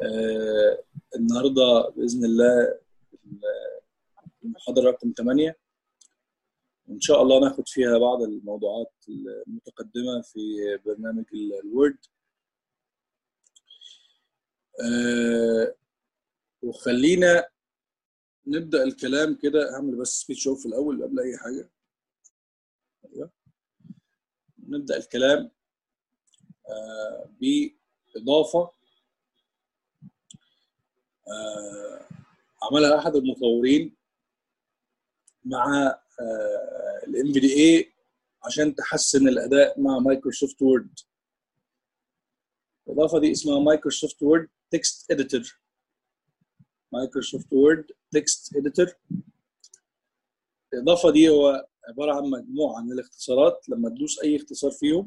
آه، النهارده باذن الله المحاضره رقم 8 وان شاء الله ناخد فيها بعض الموضوعات المتقدمه في برنامج ال- الوورد آه، وخلينا نبدا الكلام كده هعمل بس سبيتش اوف الاول قبل اي حاجه أيوة. نبدا الكلام آه، باضافه آه، عملها احد المطورين مع الام في دي اي عشان تحسن الاداء مع مايكروسوفت وورد الاضافه دي اسمها مايكروسوفت وورد تكست اديتور مايكروسوفت وورد تكست اديتور الاضافه دي هو عباره عن مجموعه من الاختصارات لما تدوس اي اختصار فيهم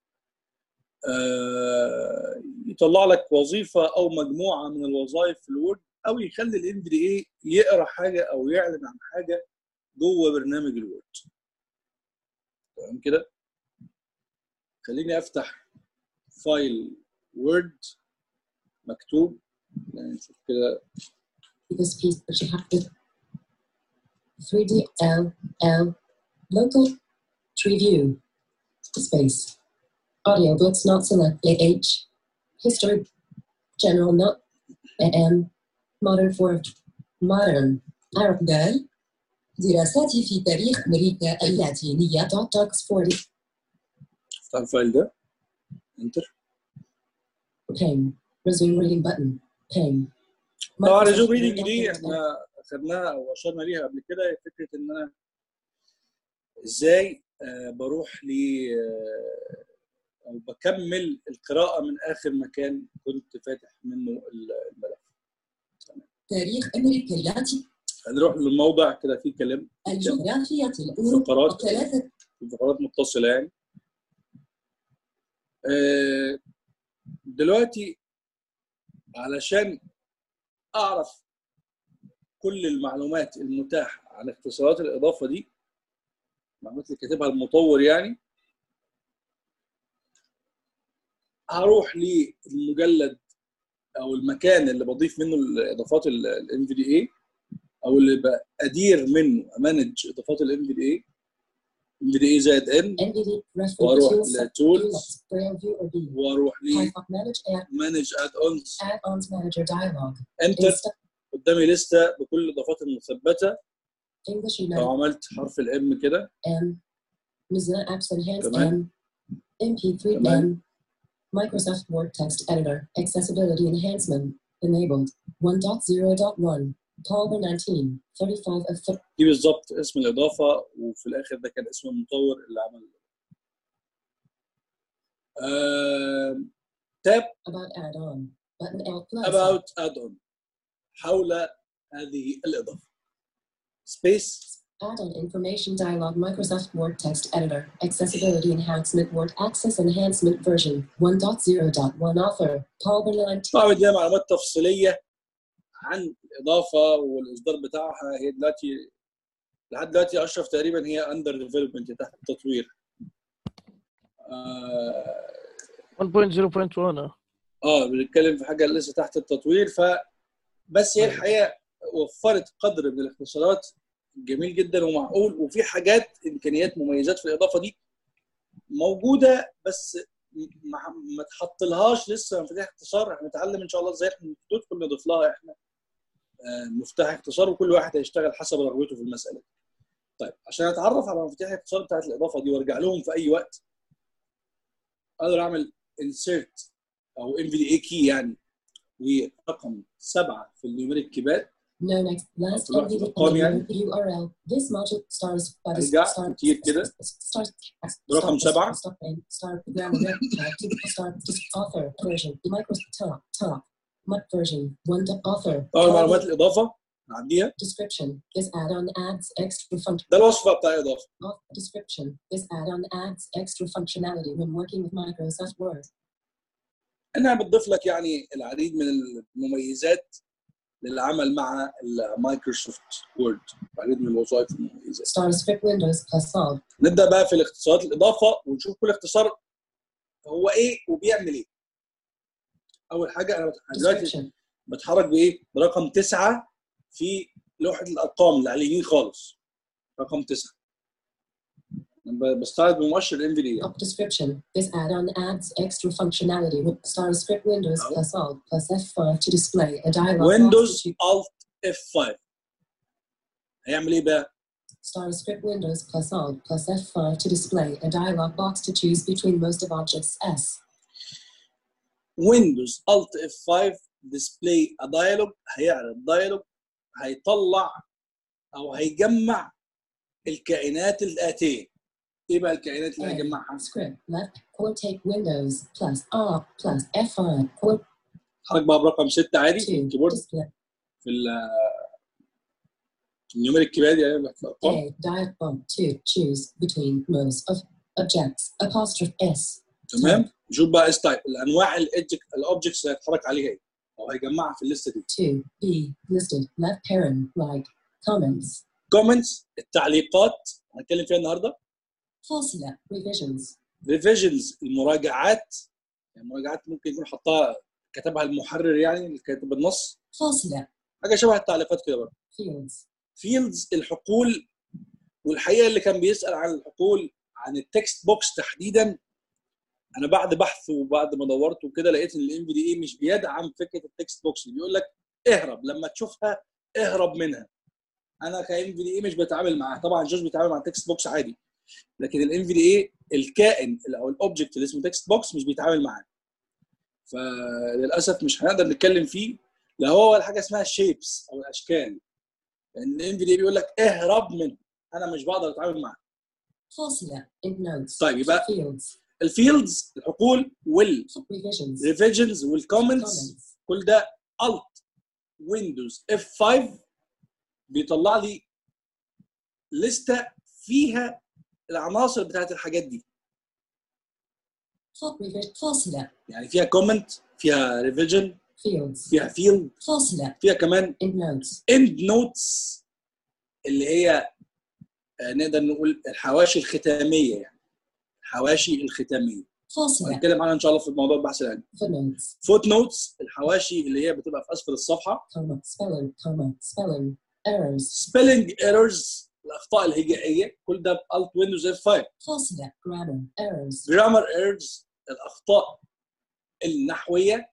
آه، يطلع لك وظيفه او مجموعه من الوظائف في الوورد او يخلي الام في دي اي يقرا حاجه او يعلن عن حاجه جوه برنامج الوورد تمام كده خليني افتح فايل وورد مكتوب يعني نشوف كده this piece that you have to 3D L L local tree view space audio books not select H history general not AM modern for modern Arab girl دراساتي في تاريخ أمريكا اللاتينية دوكس 40 افتح الفايل ده انتر pain resume reading button pain طبعا ريزوم ريدنج دي احنا خدناها او اشرنا ليها قبل كده هي فكره ان انا ازاي آه، بروح ل آه، او بكمل القراءه من اخر مكان كنت فاتح منه الملف تاريخ أمريكا اللاتينية هنروح للموضع كده فيه كلام الجغرافية الأوروبية فقرات ثلاثة فقرات متصله يعني آه، دلوقتي علشان اعرف كل المعلومات المتاحه عن اختصارات الاضافه دي المعلومات اللي كاتبها المطور يعني هروح للمجلد او المكان اللي بضيف منه الاضافات الام في دي اي او اللي بدير منه امانج اضافات الام في دي اي ام في دي اي زائد ان NVD reference واروح tools لتولز Braille view or B واروح Python manage add لمانج اد اونز add-ons manager dialog انتر Insta قدامي لسته بكل الاضافات المثبته English لو United عملت حرف الام كده M Mozilla Apps Enhanced تمام. M MP3 تمام. M Microsoft Word Text Editor Accessibility Enhancement Enabled 1.0.1 Palmer 19 35 of th- دي بالظبط اسم الاضافه وفي الاخر ده كان اسم المطور اللي عمل آم، تاب about add-on button L plus about add-on حول هذه الاضافه سبيس Add-on information dialog Microsoft Word Text Editor Accessibility Enhancement Word Access Enhancement version 1.0.1 Author Paul Bernard طبعا دي معلومات تفصيليه عن الاضافه والاصدار بتاعها هي دلوقتي لحد دلوقتي اشرف تقريبا هي اندر ديفلوبمنت تحت التطوير آه 1.0.1 آه. اه بنتكلم في حاجه لسه تحت التطوير ف بس هي الحقيقه وفرت قدر من الاختصارات جميل جدا ومعقول وفي حاجات امكانيات مميزات في الاضافه دي موجوده بس ما ما تحطلهاش لسه مفاتيح اختصار هنتعلم ان شاء الله ازاي احنا ندخل نضيف لها احنا آه، مفتاح اختصار وكل واحد هيشتغل حسب رغبته في المساله طيب عشان اتعرف على مفاتيح الاختصار بتاعت الاضافه دي وارجع لهم في اي وقت اقدر اعمل insert او ام في دي اي كي يعني ورقم سبعه في النيوميريك كيباد No next last في الوقت NVD الأرقام يعني. URL This module stars by the أرجع start كتير كده. start برقم سبعة. start start program start author version Microsoft top top Mac version one dot author طبعا معلومات الاضافه نعديها description this add-on adds extra function ده الوصفه بتاع الاضافه Auth- description this add-on adds extra functionality when working with Microsoft Word انها بتضيف لك يعني العديد من المميزات للعمل مع المايكروسوفت وورد العديد من الوظائف المميزات start script windows plus solve نبدا بقى في الاختصارات الاضافه ونشوف كل اختصار هو ايه وبيعمل ايه اول حاجه انا دلوقتي description بتحرك بايه؟ برقم تسعه في لوحه الارقام اللي على اليمين خالص رقم تسعه ب- بستعرض بمؤشر الام في دي Up description. This add-on adds extra functionality with Star Script Windows Oh. plus Alt plus F5 to display a dialog box ويندوز to choose- الت اف 5 هيعمل ايه بقى؟ Star Script Windows plus Alt plus F5 to display a dialog box to choose between most of objects S. ويندوز الت اف 5 ديسبلاي ا دايلوج هيعرض دايلوج هيطلع او هيجمع الكائنات الاتيه ايه بقى الكائنات اللي A. هيجمعها؟ Script left core take Windows plus Alt plus F5 core حضرتك بقى برقم 6 عادي في 2 الكيبورد display في ال في النيوميريك كيباد يعني في الارقام A dialog box to choose between most of objects apostrophe S. تمام نشوف بقى اس تايب الانواع الاوبجكتس اللي هيتحرك عليها ايه او هيجمعها في الليسته دي 2 B listed left parent like comments كومنتس التعليقات هنتكلم فيها النهارده full select revisions ريفيجنز المراجعات يعني المراجعات ممكن يكون حطها كتبها المحرر يعني اللي كاتب النص full select حاجه شبه التعليقات كده برضه fields فيلدز الحقول والحقيقه اللي كان بيسال عن الحقول عن التكست بوكس تحديدا انا بعد بحث وبعد ما دورت وكده لقيت ان الام في دي اي مش بيدعم فكره التكست بوكس بيقول لك اهرب لما تشوفها اهرب منها انا كام في دي اي مش بتعامل معاها طبعا جوز بيتعامل مع التكست بوكس عادي لكن الام في دي اي الكائن او الاوبجكت اللي اسمه تكست بوكس مش بيتعامل معاه فللاسف مش هنقدر نتكلم فيه لا هو ولا حاجه اسمها شيبس او الاشكال لان الام في دي بيقول لك اهرب منه انا مش بقدر اتعامل معاه full select in notes طيب يبقى fields الفيلدز الحقول revisions والريفيجنز والكومنتس comments كل ده الت ويندوز اف 5 بيطلع لي لسته فيها العناصر بتاعت الحاجات دي full revision full select يعني فيها كومنت فيها ريفيجن fields فيها فيلد full select فيها كمان in notes اند نوتس اللي هي آه، نقدر نقول الحواشي الختاميه يعني الحواشي الختاميه full select هنتكلم عنها ان شاء الله في موضوع البحث العلمي footnotes فوت نوتس الحواشي اللي هي بتبقى في اسفل الصفحه comma spelling comma spelling errors سبيلنج ايرورز الاخطاء الهجائيه كل ده بالت ويندوز اف 5 full select grammar errors جرامر ايرورز الاخطاء النحويه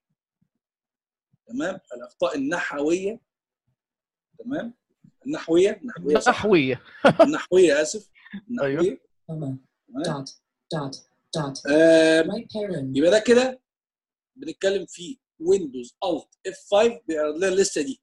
تمام الاخطاء النحويه تمام النحويه النحويه صح نحوية النحويه اسف النحويه أيوه. comma تمام dot dot dot آه right parent يبقى ده كده بنتكلم في ويندوز الت اف 5 بيعرض لنا الليسته دي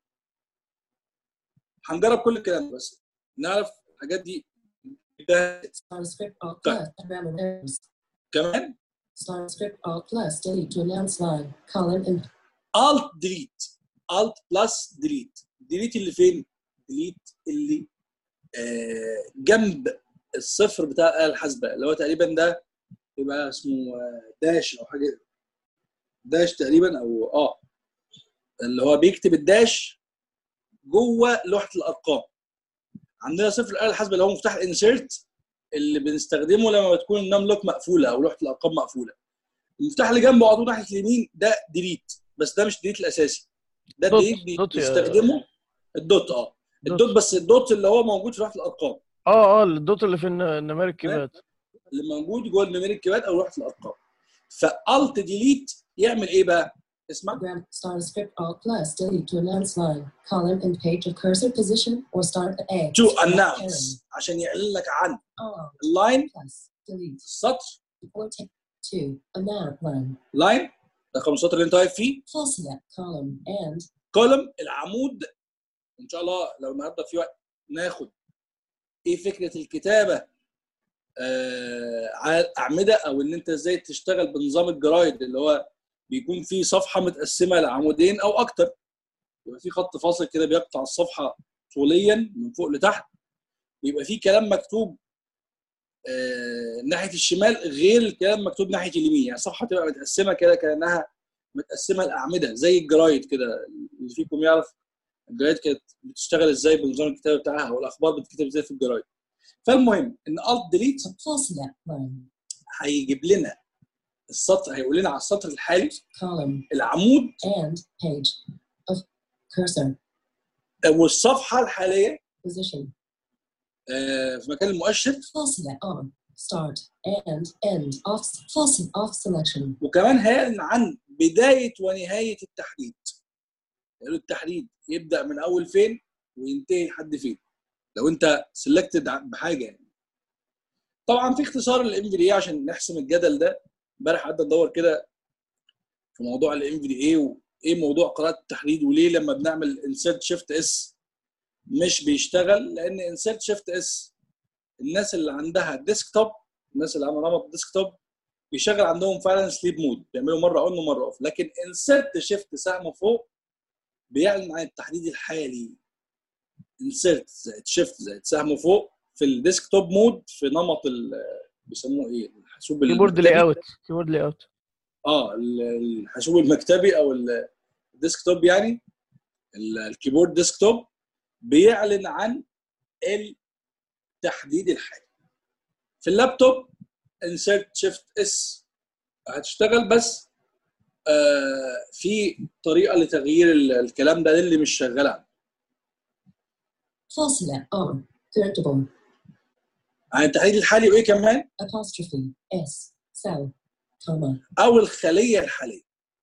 هنجرب كل الكلام ده بس نعرف الحاجات دي ده star script alt طيب. plus grammar errors كمان star script alt plus delete to announce line colon and الت ديليت الت بلس ديليت ديليت اللي فين؟ ديليت اللي آه جنب الصفر بتاع الاله الحاسبه اللي هو تقريبا ده يبقى اسمه آه، داش او حاجه داش تقريبا او اه اللي هو بيكتب الداش جوه لوحه الارقام عندنا صفر الاله الحاسبه اللي هو مفتاح الانسيرت اللي بنستخدمه لما بتكون النملوك مقفوله او لوحه الارقام مقفوله المفتاح اللي جنبه على طول ناحيه اليمين ده ديليت بس ده مش ديليت الاساسي ده دوت- ديليت دوت يا- بيستخدمه الدوت اه دوت. الدوت بس الدوت اللي هو موجود في لوحه الارقام اه اه الدوت اللي في الن- النمارك كيبات اللي موجود جوه النميريك كيباد او لوحه الارقام فالت ديليت يعمل ايه بقى؟ اسمع gram star script alt plus delete to announce line column and page of cursor position or start at A تو right parent اناونس عشان يعلن لك عن alt اللاين plus delete السطر or take to amount line لاين رقم السطر اللي انت واقف فيه full select column and كولم العمود ان شاء الله لو النهارده في وقت ناخد ايه فكره الكتابه آه على الاعمده او ان انت ازاي تشتغل بنظام الجرايد اللي هو بيكون فيه صفحه متقسمه لعمودين او اكتر يبقى في خط فاصل كده بيقطع الصفحه طوليا من فوق لتحت ويبقى في كلام مكتوب آه ناحيه الشمال غير الكلام مكتوب ناحيه اليمين يعني الصفحه تبقى متقسمه كده كانها متقسمه الاعمده زي الجرايد كده اللي فيكم يعرف الجرايد كانت بتشتغل ازاي بنظام الكتابه بتاعها او الاخبار بتتكتب ازاي في الجرايد فالمهم ان الت ديليت full select line هيجيب لنا السطر هيقول لنا على السطر الحالي column العمود and page of Cursor. والصفحه الحاليه Position. آه، في مكان المؤشر Faucet on. Start. And end. Off. Faucet off selection. وكمان هيعلن عن بدايه ونهايه التحديد يعني التحديد يبدا من اول فين وينتهي لحد فين لو انت سلكتد بحاجه يعني طبعا في اختصار للام في دي عشان نحسم الجدل ده امبارح قعدت ادور كده في موضوع الام في دي ايه وايه موضوع قراءه التحديد وليه لما بنعمل انسيرت شيفت اس مش بيشتغل لان انسيرت شيفت اس الناس اللي عندها ديسكتوب الناس اللي عندها نمط ديسكتوب بيشغل عندهم فعلا سليب مود بيعملوا مره اون ومره اوف لكن انسيرت شيفت سهم فوق بيعلن عن التحديد الحالي انسيرت زائد شيفت زائد سهم فوق في الديسكتوب مود في نمط ال بيسموه ايه الحاسوب كيبورد المكتبي. لاي اوت كيبورد لاي اوت اه ال- الحاسوب المكتبي او ال- الديسكتوب يعني ال- الكيبورد ديسكتوب بيعلن عن التحديد الحالي في اللابتوب انسيرت شيفت اس هتشتغل بس آه في طريقه لتغيير ال- الكلام ده للي مش شغال عنده Faucet on. Currentable. عن التحديد الحالي وايه كمان Apostrophe. S. Cell. Comma. او الخليه الحاليه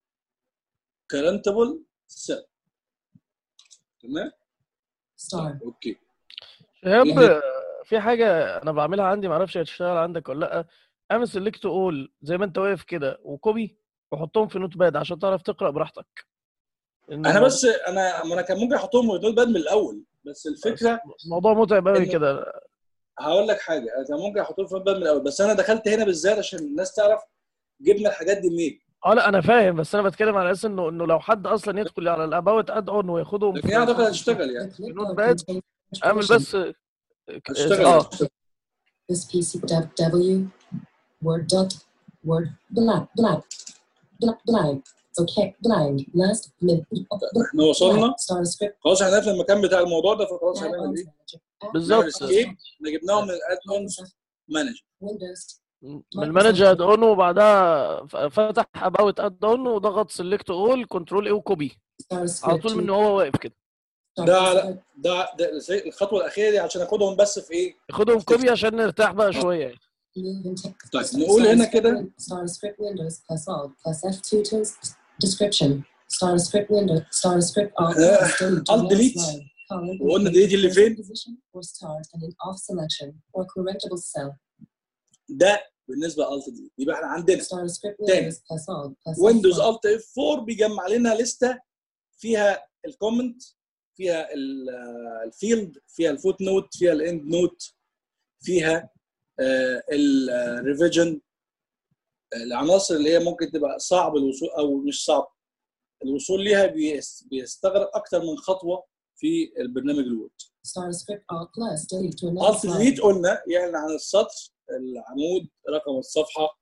كرنتبل سيل تمام Star. اوكي شهاب يعني- في حاجه انا بعملها عندي معرفش هتشتغل عندك ولا لا اعمل سيلكت اول زي ما انت واقف كده وكوبي وحطهم في نوت باد عشان تعرف تقرا براحتك إن انا الموضوع- بس انا ما انا كان ممكن احطهم في نوت باد من الاول بس الفكره الموضوع متعب قوي إنه- كده هقول لك حاجه انا كان ممكن احطهم في نوت باد من الاول بس انا دخلت هنا بالذات عشان الناس تعرف جبنا الحاجات دي منين اه لا انا فاهم بس انا بتكلم على اساس انه انه لو حد اصلا يدخل على الاباوت اد اون وياخدهم لكن في هي اعتقد هتشتغل يعني The clipboard Notepad. contains اعمل information. بس هتشتغل اه هتشتغل. This PC W. Word dot. Word. Blank. Blank. Blank. Blank. Okay. Blank. Last. Mid. احنا وصلنا Star script. خلاص احنا في المكان بتاع الموضوع ده فخلاص Add-ons هنعمل ايه؟ manager. بالظبط. نعمل اسكيب احنا جبناهم من الاد اونز Microsoft مانجر Windows. من المانجر اد اون وبعدها ف- فتح اباوت اد اون وضغط سيلكت اول كنترول اي وكوبي Star على script. طول من هو واقف كده Star ده script. لا ده, ده زي الخطوه الاخيره دي عشان اخدهم بس في ايه؟ خدهم كوبي عشان نرتاح بقى شويه يعني. Move and text. طيب Star- نقول Star هنا script كده win- Star script Windows plus Alt plus F2 to description. Star script window. Star script Alt آه، plus delete. Alt to delete. last line. Column وقلنا in delete اللي first فين؟ position or start and in off selection or correctable cell. ده بالنسبه الت دي يبقى احنا عندنا Star script تاني. Windows plus Alt plus ويندوز F1. الت اف 4 بيجمع لنا لسته فيها الكومنت فيها الفيلد فيها الفوت نوت فيها الاند نوت فيها الريفيجن العناصر اللي هي ممكن تبقى صعب الوصول او مش صعب الوصول ليها بيس- بيستغرق اكتر من خطوه في البرنامج الوورد Star script Alt plus delete to another الت ديليت slide. قلنا يعني عن السطر العمود رقم الصفحه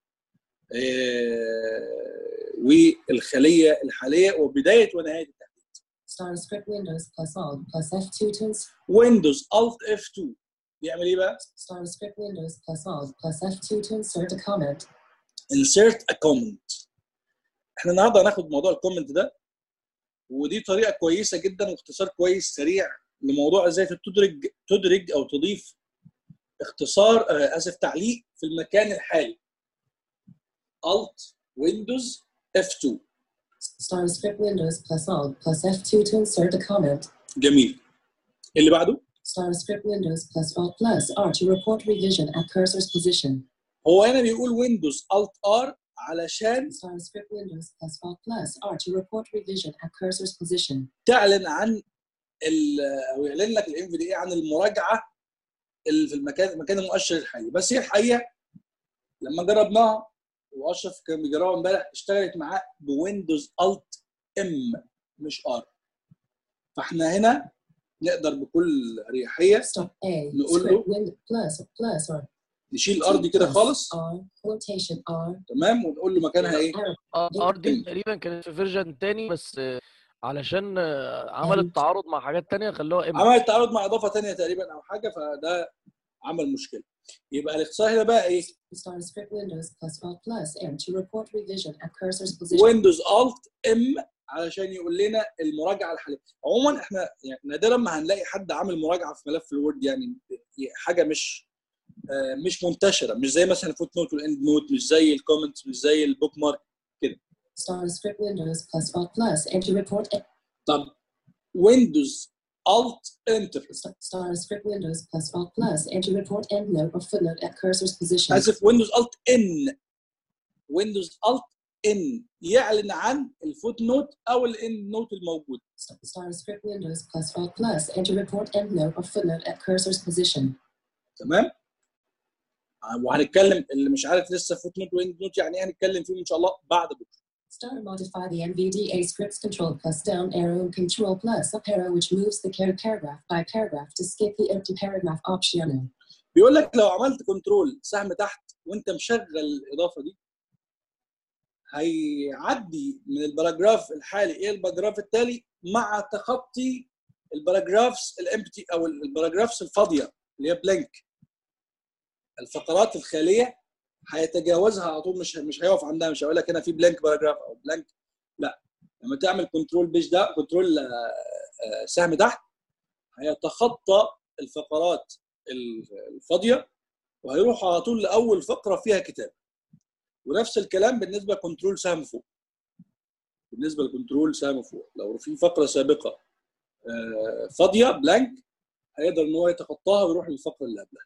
آه، والخليه الحاليه وبدايه ونهايه التحديد Star script Windows plus Alt plus F2 to ويندوز الت اف 2 بيعمل ايه بقى؟ Star script Windows plus Alt plus F2 to insert a comment. insert a comment احنا النهارده هناخد موضوع الكومنت ده ودي طريقه كويسه جدا واختصار كويس سريع لموضوع ازاي تدرج تدرج او تضيف اختصار آه، اسف تعليق في المكان الحالي Alt Windows F2 Star script Windows plus Alt plus F2 to insert a comment. جميل اللي بعده Star script Windows plus Alt plus R to report revision at cursor's position. هو هنا بيقول Windows Alt R علشان Star script Windows plus Alt plus R to report revision at cursor's position. تعلن عن ال- او يعلن لك الام في دي عن المراجعه اللي في المكان مكان المؤشر الحالي بس هي الحقيقه لما جربناها واشرف كان بيجربها امبارح اشتغلت معاه بويندوز الت ام مش ار فاحنا هنا نقدر بكل اريحيه Stop A. نقول Script له Windows plus plus or نشيل الار دي كده خالص R quotation R. تمام ونقول له مكانها ايه arrow. ار دي تقريبا كانت في فيرجن تاني بس آه، علشان آه، عملت تعارض مع حاجات تانية خلوها ام عملت تعارض مع اضافه ثانيه تقريبا او حاجه فده عمل مشكله يبقى الاختصار هنا بقى ايه Star script Windows plus Alt plus M to report revision at cursor's position. ويندوز الت ام علشان يقول لنا المراجعه الحاليه عموما احنا يعني نادرا ما هنلاقي حد عامل مراجعه في ملف الوورد يعني حاجه مش آه، مش منتشره مش زي مثلا الفوت نوت والاند نوت مش زي الكومنتس مش زي البوك مارك Star script Windows plus Alt plus enter report طب ويندوز الت انتر Star script Windows plus Alt plus enter report endnote or footnote at cursor's position. اسف ويندوز الت ان ويندوز الت ان يعلن عن الفوت نوت او الاند نوت الموجود Star script Windows plus Alt plus enter report endnote or footnote at cursor's position. تمام وهنتكلم اللي مش عارف لسه فوت نوت واند نوت يعني ايه هنتكلم فيهم ان شاء الله بعد بكره Star modify the NVDA scripts control plus down arrow and control plus up arrow which moves the car- paragraph by paragraph to skip the empty paragraph option. بيقول لك لو عملت كنترول سهم تحت وانت مشغل الاضافه دي هيعدي من الباراجراف الحالي الى الباراجراف التالي مع تخطي الباراجرافز الامبتي او الباراجرافز الفاضيه اللي هي بلانك الفقرات الخاليه هيتجاوزها على طول مش مش هيقف عندها مش هيقول لك هنا في بلانك باراجراف او بلانك لا لما تعمل كنترول بيج ده كنترول آه، آه، سهم تحت هيتخطى الفقرات الفاضيه وهيروح على طول لاول فقره فيها كتاب ونفس الكلام بالنسبه لكنترول سهم فوق بالنسبه لكنترول سهم فوق لو في فقره سابقه آه، فاضيه بلانك هيقدر ان هو يتخطاها ويروح للفقره اللي قبلها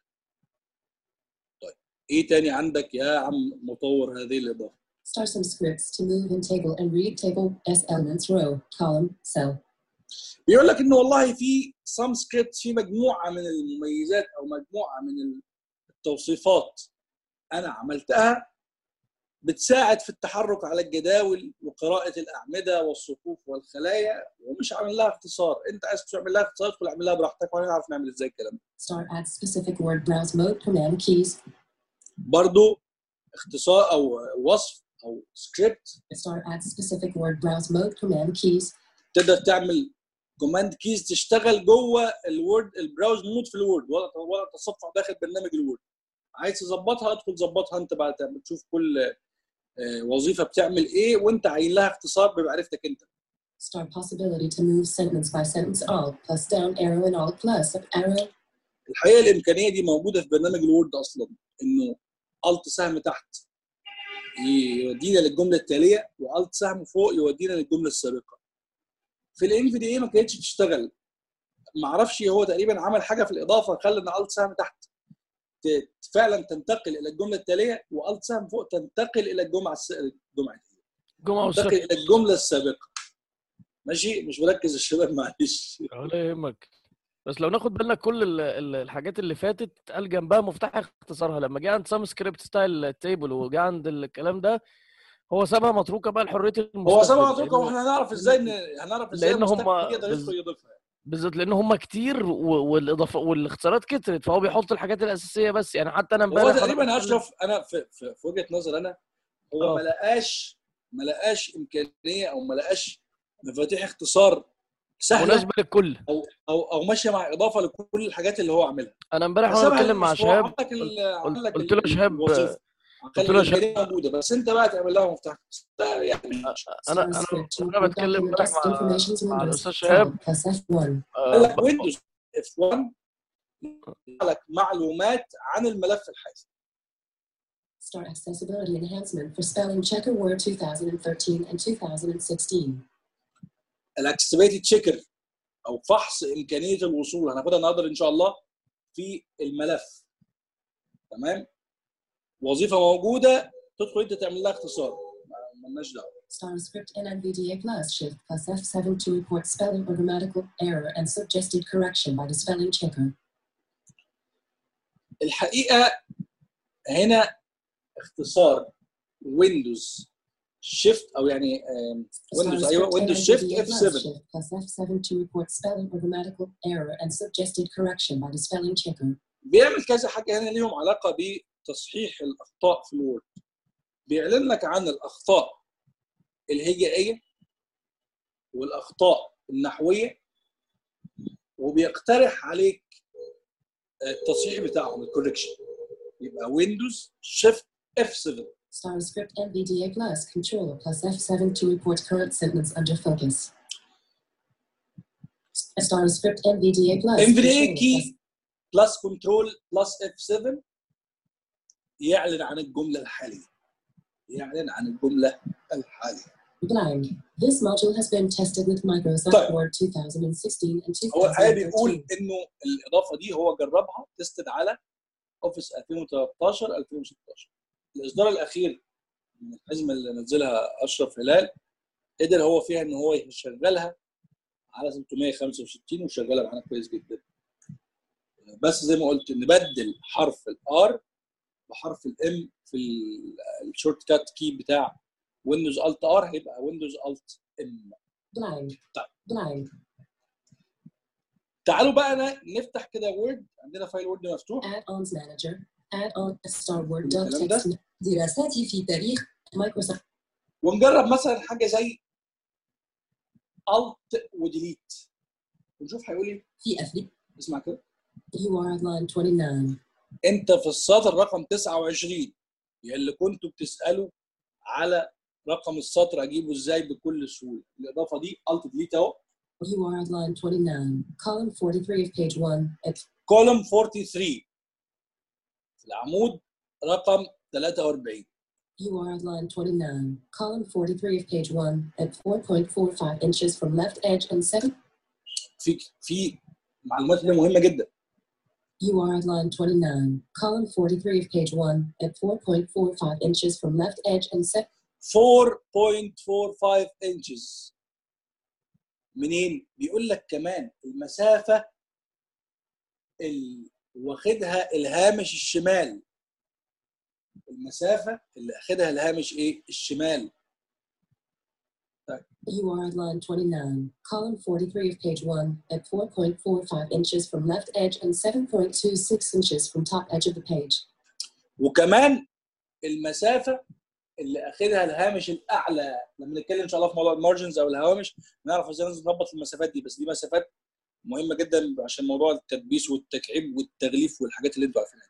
طيب ايه تاني عندك يا عم مطور هذه الاضافه Star some scripts to move in table and read table S elements row, column, cell. بيقول لك ان والله في سام سكريبت في مجموعه من المميزات او مجموعه من التوصيفات انا عملتها بتساعد في التحرك على الجداول وقراءه الاعمده والصفوف والخلايا ومش عامل لها اختصار انت عايز تعمل لها اختصار ادخل اعمل لها براحتك وهنعرف نعمل ازاي الكلام ده Star add specific word browse mode command keys. برضو اختصار او وصف او سكريبت Star add specific word browse mode command keys. تقدر تعمل كوماند كيز تشتغل جوه الوورد البراوز مود في الوورد ولا ولا تصفح داخل برنامج الوورد عايز تظبطها ادخل ظبطها انت بعد ما تشوف كل آه، وظيفه بتعمل ايه وانت عاين لها اختصار بمعرفتك انت Star possibility to move sentence by sentence alt plus down arrow and alt plus up arrow. الحقيقه الامكانيه دي موجوده في برنامج الوورد اصلا انه الت سهم تحت يودينا للجمله التاليه والت سهم فوق يودينا للجمله السابقه في الام في دي اي ما كانتش بتشتغل ما اعرفش هو تقريبا عمل حاجه في الاضافه خلى ان الت سهم تحت ت- فعلا تنتقل الى الجمله التاليه والت سهم فوق تنتقل الى الجمعه الس... الجمعه جمعه تنتقل والسبت الى الجمله السابقه ماشي مش مركز الشباب معلش ولا يهمك بس لو ناخد بالنا كل ال- ال- الحاجات اللي فاتت قال جنبها مفتاح اختصارها لما جه عند سام سكريبت ستايل تيبل وجه عند الكلام ده هو سابها متروكه بقى لحريه المستخدم هو سبعة متروكه لأنه- واحنا هنعرف ازاي ان هنعرف ازاي لأن هم المستخدم يقدر بز- يدخل يضيفها بالذات لان هم كتير و- والاضافه والاختصارات كترت فهو بيحط الحاجات الاساسيه بس يعني حتى انا هو امبارح وأنا تقريبا بتكلم- اشرف انا في, في, في وجهه نظر انا هو آه. ما لقاش ما لقاش امكانيه او ما لقاش مفاتيح اختصار سهله مناسبه للكل او او او ماشيه مع اضافه لكل الحاجات اللي هو عاملها انا امبارح وانا فسابها بتكلم مع للأسبوع، شهاب عمل لك ال- عمل لك قلت له يا شهاب الوظيفة. قلت خلي له يا شهاب الامكانيه موجوده بس انت بقى تعمل لها مفتاح ده يعني مش- انا Star انا script to انا include بتكلم document امبارح text مع informations مع windows الاستاذ شهاب tab plus F1. قال لك آه، ويندوز اف 1 لك معلومات عن الملف الحالي Star accessibility enhancement for spelling checker Word 2013 and 2016. الاكسبيتي تشيكر او فحص امكانيه الوصول هناخدها النهارده ان شاء الله في الملف تمام وظيفه موجوده تدخل انت تعمل لها اختصار ما- مالناش دعوه Star script and NVDA plus Shift plus F7 to report spelling or grammatical error and suggested correction by the spelling checker. الحقيقه هنا اختصار ويندوز شيفت او يعني ويندوز Star ايوه script and ويندوز شيفت NVDA اف plus 7 Shift plus F7 to report spelling or grammatical error and suggested correction by the spelling checker. بيعمل كذا حاجه هنا ليهم علاقه بتصحيح الاخطاء في الوورد بيعلن لك عن الاخطاء الهجائيه والاخطاء النحويه وبيقترح عليك التصحيح بتاعهم الكوركشن يبقى ويندوز شيفت اف 7 Star script NVDA plus control plus F7 to report current sentence under focus. Star script NVDA plus NVDA control key plus- بلس كنترول بلس اف 7 يعلن عن الجمله الحاليه يعلن عن الجمله الحاليه blank. This module has been tested with Microsoft طيب. Word 2016 and هو الحقيقه بيقول 2013. انه الاضافه دي هو جربها تستد على اوفيس 2013 2016 الاصدار الاخير من الحزمه اللي نزلها اشرف هلال قدر هو فيها ان هو يشغلها على 365 وشغالها معانا كويس جدا بس زي ما قلت نبدل حرف الار بحرف الام في الشورت كات كي بتاع ويندوز الت ار هيبقى ويندوز الت ام blank. طيب. blank. تعالوا بقى ن- نفتح كده وورد عندنا فايل وورد مفتوح Add-ons manager. Add-on Star Word الكلام ده؟ text. دراساتي في تاريخ Microsoft ونجرب مثلا حاجه زي الت وديليت ونشوف هيقول ايه في أفريقيا. اسمع كده You are at line 29. انت في السطر رقم 29 يا اللي كنتوا بتسالوا على رقم السطر اجيبه ازاي بكل سهوله الاضافه دي الت ديليت اهو You are at line 29. Column 43 of page 1 at كولوم 43 في العمود رقم 43 You are at line 29. Column 43 of page 1 at 4.45 inches from left edge and 7. في في معلومات هنا مهمه جدا You are at line 29. Column 43 of page 1 at 4.45 inches from left edge and 7. 4.45 inches منين؟ بيقول لك كمان المسافة اللي واخدها الهامش الشمال المسافة اللي اخدها الهامش ايه؟ الشمال You are at line 29. Column 43 of page 1 at 4.45 inches from left edge and 7.26 inches from top edge of the page. وكمان المسافة اللي اخدها الهامش الاعلى لما نتكلم ان شاء الله في موضوع المارجنز او الهوامش نعرف ازاي نظبط المسافات دي بس دي مسافات مهمة جدا عشان موضوع التدبيس والتكعيب والتغليف والحاجات اللي انتوا عارفينها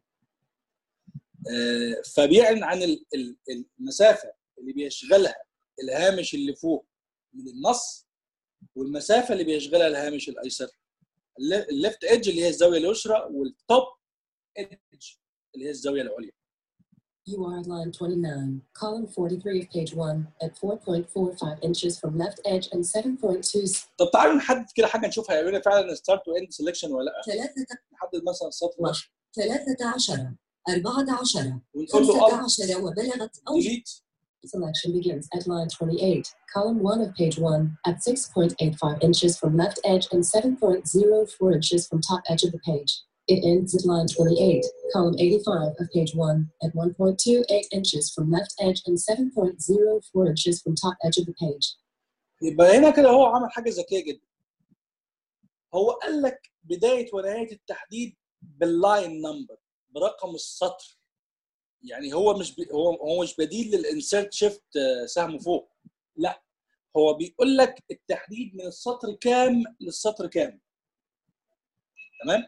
آه، فبيعلن عن ال- ال- المسافه اللي بيشغلها الهامش اللي فوق من النص والمسافه اللي بيشغلها الهامش الايسر الليفت ايدج اللي هي الزاويه اليسرى والتوب ايدج اللي هي الزاويه العليا You are at line 29. Column 43 of page 1 at 4.45 inches from left edge and 7.2 طب تعالوا نحدد كده حاجه نشوف هيعمل لنا فعلا ستارت واند سelection ولا لا ثلاثة نحدد مثلا السطر ده عشر ثلاثة عشر أربعة عشر ونقول له خمسة اه عشر وبلغت أوج ديليت Selection begins at line 28, column 1 of page 1, at 6.85 inches from left edge and 7.04 inches from top edge of the page. It ends at line 28, column 85 of page 1, at 1.28 inches from left edge and 7.04 inches from top edge of the page. يبقى هنا كده هو عمل حاجه ذكيه جدا هو قال لك بدايه ونهايه التحديد باللاين نمبر برقم السطر يعني هو مش بي هو هو مش بديل للانسيرت شيفت سهم فوق لا هو بيقول لك التحديد من السطر كام للسطر كام تمام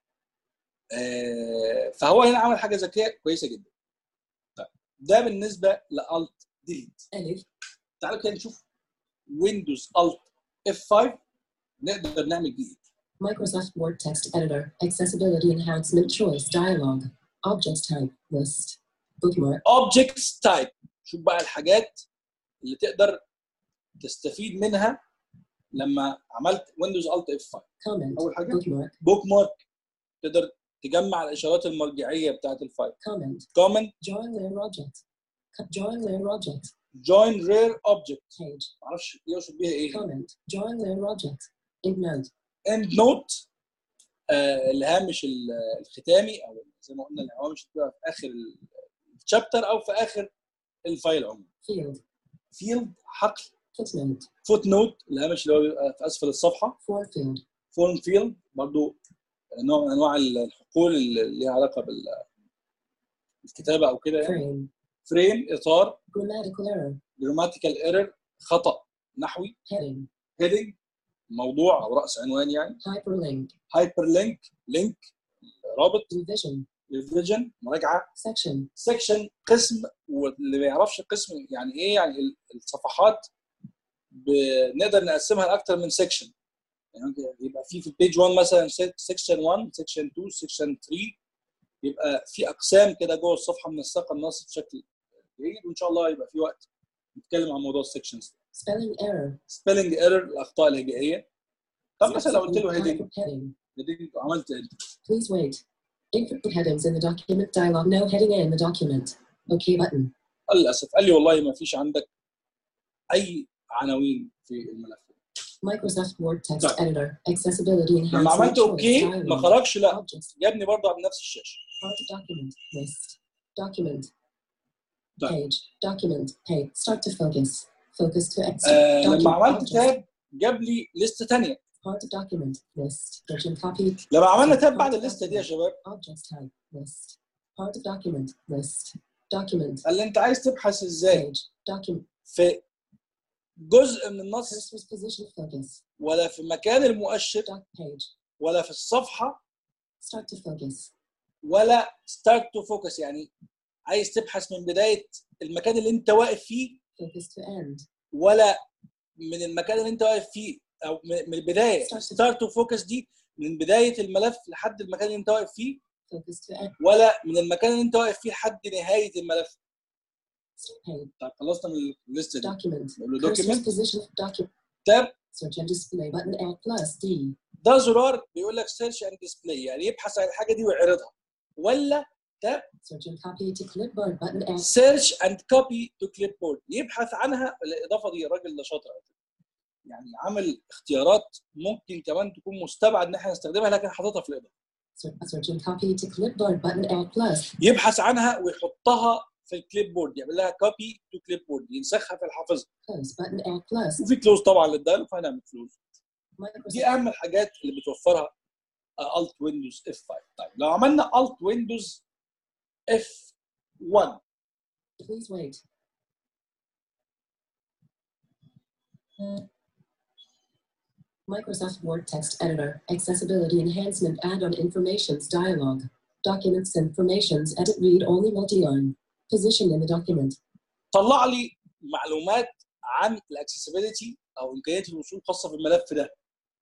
آه فهو هنا عمل حاجه ذكيه كويسه جدا طيب ده بالنسبه لالت ديليت ألف تعالوا كده نشوف ويندوز الت اف 5 نقدر نعمل بيه ايه Microsoft Word Text Editor, Accessibility Enhancement Choice Dialog, Object Type List, Bookmark, اوبجكتس تايب شوف بقى الحاجات اللي تقدر تستفيد منها لما عملت ويندوز الت اف 5 Comment, اول حاجه Bookmark, بوك مارك تقدر تجمع الاشارات المرجعيه بتاعت الفايل Comment, كومنت Drawing Layer Object, Co- Drawing Layer Object, جوين رير اوبجكت Page, معرفش يقصد بيها ايه Comment, Drawing Layer Object, EndNote, اند نوت آه الهامش ال- الختامي او زي ما قلنا الهوامش بتبقى في اخر الشابتر او في اخر الفايل عموما Field, فيلد حقل Footnote, فوت نوت الهامش اللي هو بيبقى في اسفل الصفحه For Field, فورم فيلد برضو نوع من انواع الحقول اللي ليها علاقه بالكتابه او كده يعني Frame, فريم اطار Grammatical Error, جراماتيكال ايرور خطا نحوي Heading, هيدنج موضوع او راس عنوان يعني Hyperlink, هايبر لينك لينك رابط Revision, ريفيجن مراجعه section, سكشن قسم واللي ما يعرفش القسم يعني ايه يعني ال- الصفحات بنقدر نقسمها لاكثر من سكشن يعني يبقى في في البيج 1 مثلا سكشن 1 سكشن 2 سكشن 3 يبقى في اقسام كده جوه الصفحه منسقه النص بشكل جيد وان شاء الله يبقى في وقت نتكلم عن موضوع السكشنز spelling error, سبيلنج ايرور الاخطاء الهجائيه طب مثلا لو قلت له هيدنج heading. هيدنج عملت انت Please wait. Input headings in the document dialog. No heading in the document. OK button. قال للاسف قال لي والله ما فيش عندك اي عناوين في الملف Microsoft Word text طيب. editor. Accessibility لما enhancement عملت choice اوكي ما dialog. خرجش لا Objects. جابني برضه على نفس الشاشه Part of document. List. Document. طيب. Page. Document. Page. Start to focus. Focus to exit. آه لما Document. عملت Objects. تاب جاب لي ليست ثانيه Part of document. List. Search and copy. لما عملنا تاب بعد الليسته دي يا شباب Objects type. List. Part of document. List. Document. قال لي انت عايز تبحث ازاي Page. Document. في جزء من النص Cursor's position focus. ولا في مكان المؤشر Doc page. ولا في الصفحه Start to focus. ولا ستارت تو فوكس يعني عايز تبحث من بدايه المكان اللي انت واقف فيه Focus to end. ولا من المكان اللي انت واقف فيه او من من البدايه Start to- ستارت تو فوكس دي من بدايه الملف لحد المكان اللي انت واقف فيه Focus to end. ولا من المكان اللي انت واقف فيه لحد نهايه الملف Page. طيب خلصنا من الليسته دي Document. نقول له Cursor's document position document. تاب Search and display button L plus D. ده زرار بيقول لك سيرش اند ديسبلاي يعني يبحث عن الحاجه دي ويعرضها ولا Search and copy to clipboard button L. سيرش اند كوبي تو كليب بورد يبحث عنها الاضافه دي الراجل ده شاطر على فكرة. يعني عامل اختيارات ممكن كمان تكون مستبعد ان احنا نستخدمها لكن حاططها في الاضافه Search search and copy to clipboard button L plus. يبحث عنها ويحطها في الكليب بورد يعمل لها كوبي تو كليب بورد ينسخها في الحافظه Close button L plus. وفي كلوز طبعا للدايلوج فهنعمل كلوز دي Microsoft. اهم الحاجات اللي بتوفرها الت ويندوز اف 5 طيب لو عملنا الت ويندوز اف 1 Please wait. Microsoft Word Text Editor. Accessibility Enhancement Add-on Informations Dialog. Documents Informations Edit Read Only Multi-line. Position in the document. طلع لي معلومات عن الاكسسبيلتي او امكانيه الوصول خاصه بالملف ده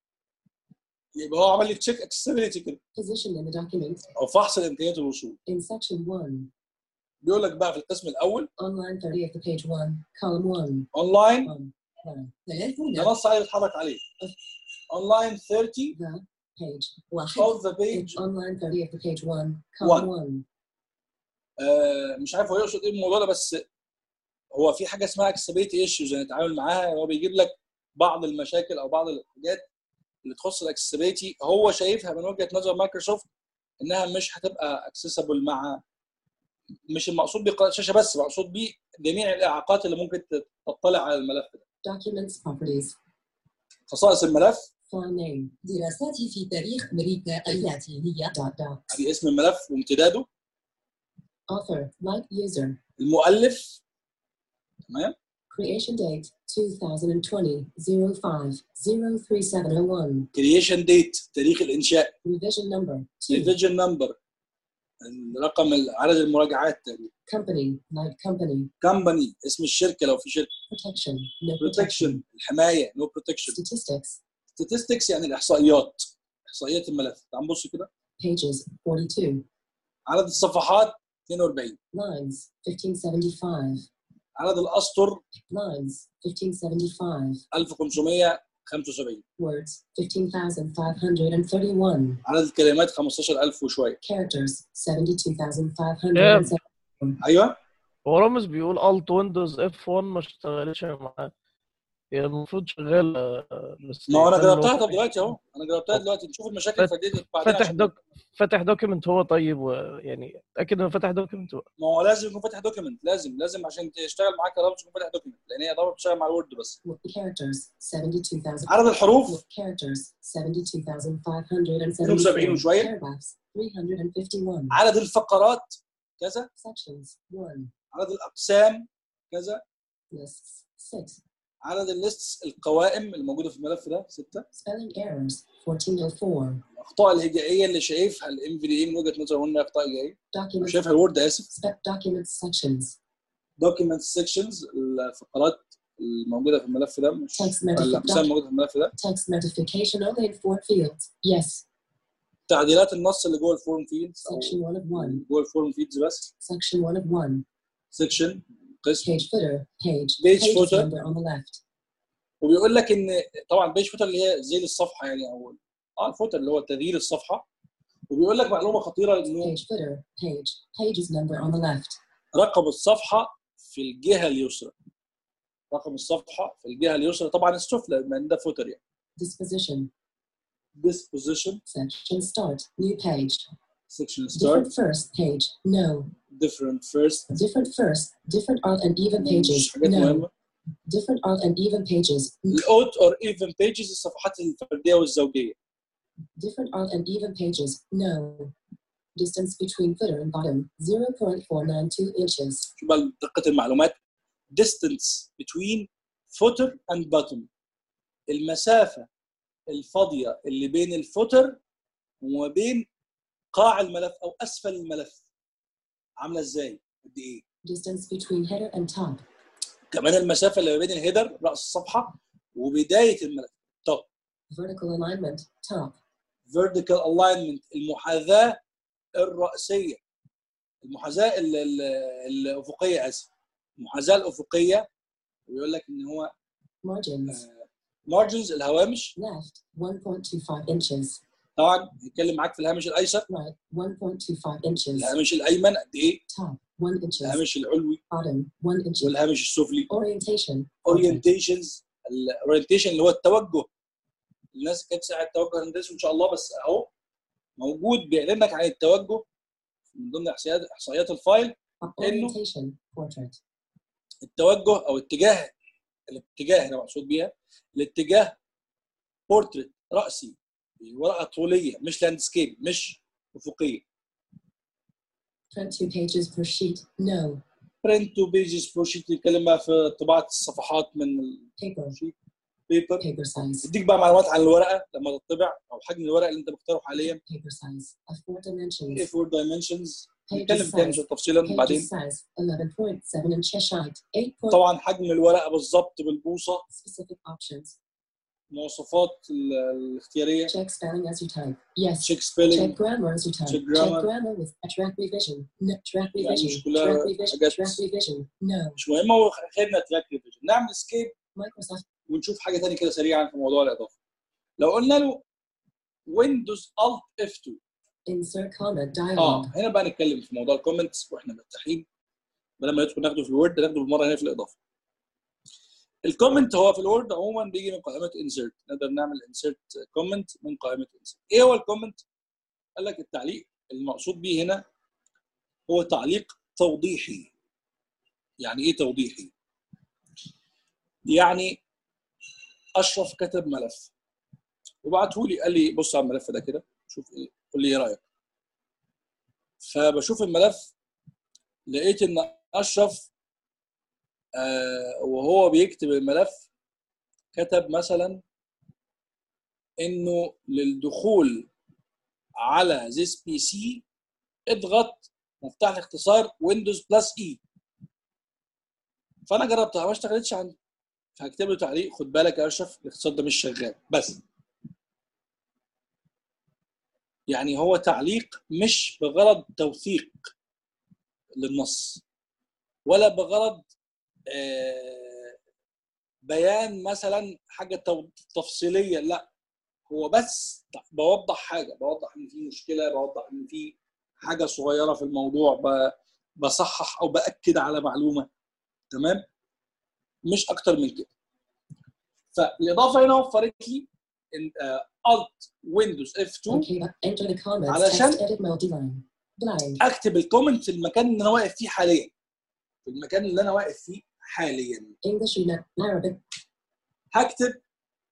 يبقى هو عمل لي تشيك اكسسبيلتي كده Position in the document. او فحص امكانيه الوصول In section 1. بيقول لك بقى في القسم الاول On line 30 of the page 1. Column 1. اونلاين 1. 1. ده نص عليه بيتحرك عليه اونلاين 30 The page 1. of the page On line 30 of the page 1. Column 1. آه مش عارف هو يقصد ايه الموضوع ده بس هو في حاجه اسمها اكسسبيلتي ايشوز نتعامل معاها هو بيجيب لك بعض المشاكل او بعض الحاجات اللي تخص الاكسسبيلتي هو شايفها من وجهه نظر مايكروسوفت انها مش هتبقى اكسسبل مع مش المقصود بقراءه الشاشه بس مقصود بيه جميع الاعاقات اللي ممكن تطلع على الملف ده Documents Properties. خصائص الملف File name. دراسات في تاريخ أمريكا اللاتينية Dot docs. ادي اسم الملف وامتداده Author. Like user. المؤلف تمام Creation date 2020 05 03701. كرييشن ديت تاريخ الانشاء Revision number 2. ريفيجن نمبر رقم عدد المراجعات Company. Like company. كمباني اسم الشركه لو في شركه Protection. No protection. بروتكشن الحمايه نو بروتكشن Statistics. statistics يعني الاحصائيات احصائيات الملف تعال نبص كده Pages 42. عدد الصفحات 42 Lines 1575. عدد الاسطر Lines 1575. 1575 Words 15,531. عدد الكلمات 15000 وشويه Characters 72,507. ايوه هو رامز بيقول الت ويندوز اف 1 ما اشتغلتش معاه هي المفروض شغاله آه، بس ما هو انا كان لو جربتها طب فاتح- دلوقتي اهو انا جربتها دلوقتي نشوف المشاكل فات- في دي بعدين فاتح عشان- دوك فاتح دوكيمنت هو طيب ويعني اتاكد انه فاتح دوكيمنت ما هو لازم يكون فاتح دوكيمنت لازم لازم عشان تشتغل معاك يا رب تكون فاتح دوكيمنت لان هي ضربه بتشتغل مع الوورد بس Characters 72,000. عدد الحروف Characters 72,574. 72 وشوية. Paragraphs 351. عدد الفقرات كذا Sections 1. عدد الاقسام كذا Lists 6. عدد الليستس القوائم الموجوده في الملف ده سته Spelling errors 1404. الاخطاء الهجائيه اللي شايفها الام في دي من وجهه نظره انها اخطاء هجائيه Documents, شايفها الوورد اسف spec documents sections. دوكيمنت سيكشنز الفقرات الموجوده في الملف ده مش Text meta- الاقسام الموجوده في الملف ده Text modification only in four fields. Yes. تعديلات النص اللي جوه الفورم فيلدز او Section 1 of 1. جوه الفورم فيلدز بس Section 1 of 1. سيكشن قسم Page footer. Page. Page Page footer. number on the left. وبيقول لك ان طبعا بيج فوتر اللي هي زي الصفحه يعني او اه الفوتر اللي هو تغيير الصفحه وبيقول لك معلومه خطيره انه Page footer. Page. Pages number on the left. رقم الصفحه في الجهه اليسرى رقم الصفحه في الجهه اليسرى طبعا السفلى بما ان ده فوتر يعني Disposition. disposition Section start. New page. section start Different first page. No. different first Different first. Different odd and even مش pages. حاجات No. مهمه Different odd and even pages. الاوت اور ايفن بيجز الصفحات الفرديه والزوجيه Different odd and even pages. No. Distance between footer and bottom 0.492 inches. شوف بقى دقه المعلومات distance between footer and bottom المسافه الفاضيه اللي بين الفوتر وما بين قاع الملف او اسفل الملف عامله ازاي؟ قد ايه؟ Distance between header and top. كمان المسافه اللي ما بين الهيدر راس الصفحه وبدايه الملف طب Vertical alignment. Top. vertical alignment المحاذاه الراسيه المحاذاه ال- ال- الافقيه اسف المحاذاه الافقيه بيقول لك ان هو Margins. مارجنز الهوامش Left 1.25 inches. طبعا هيتكلم معاك في الهامش الايسر Right 1.25 inches. الهامش الايمن قد ايه Top 1 inches. الهامش العلوي Bottom 1 inch. والهامش السفلي Orientation. اورينتيشنز الاورينتيشن اللي هو التوجه الناس كانت ساعه التوجه هندسي ان شاء الله بس اهو موجود بيعلن لك عن التوجه من ضمن احصائيات احصائيات الفايل Orientation. Portrait. التوجه او اتجاه الاتجاه هنا مقصود بيها الاتجاه بورتريت راسي ورقه طوليه مش لاندسكيب مش افقيه Print two pages per sheet. No. برنت تو بيجز بور شيت يتكلم بقى في طباعه الصفحات من Paper. البيبر Paper size. يديك بقى معلومات عن الورقه لما تطبع او حجم الورقه اللي انت مختاره حاليا Paper size of four ايه dimensions. فور دايمنشنز Page نتكلم تاني size. تفصيلا Page بعدين size 11.7 in Cheshire. 8 point طبعا حجم الورقه بالظبط بالبوصه specific options. مواصفات ال- الاختياريه Check spelling as you type. Yes. تشيك Check سبيلنج grammar as you type. Check grammar. grammar with a track revision. No. Track يعني revision. مش كلها Track revision. حاجات- Track revision. No. مش مهمه وخدنا تراك ريفيجن نعمل سكيب Microsoft. ونشوف حاجه ثانيه كده سريعا في موضوع الاضافه لو قلنا له ويندوز الت اف 2 Insert comment اه dialog. هنا بقى نتكلم في موضوع الكومنتس واحنا مرتاحين بدل ما ندخل ناخده في الوورد ناخده بالمره هنا في الاضافه الكومنت هو في الوورد عموما بيجي من قائمه انسرت نقدر نعمل انسرت كومنت من قائمه انسرت ايه هو الكومنت قال لك التعليق المقصود به هنا هو تعليق توضيحي يعني ايه توضيحي يعني اشرف كتب ملف وبعته لي قال لي بص على الملف ده كده شوف ايه قول لي ايه رايك فبشوف الملف لقيت ان اشرف آه وهو بيكتب الملف كتب مثلا انه للدخول على this بي سي اضغط مفتاح الاختصار ويندوز بلس اي فانا جربتها ما اشتغلتش عندي فهكتب له تعليق خد بالك يا اشرف الاختصار ده مش شغال بس يعني هو تعليق مش بغرض توثيق للنص ولا بغرض آه، بيان مثلا حاجه تو- تفصيليه لا هو بس بوضح حاجه بوضح ان في مشكله بوضح ان في حاجه صغيره في الموضوع ب- بصحح او باكد على معلومه تمام مش اكتر من كده فالاضافه هنا وفرت لي الت ويندوز اف 2 Okay, enter the comments. علشان- Text edit multi-line. Blank. اكتب الكومنت في المكان اللي انا واقف فيه حاليا في المكان اللي انا واقف فيه حاليا English unit. Arabic. هكتب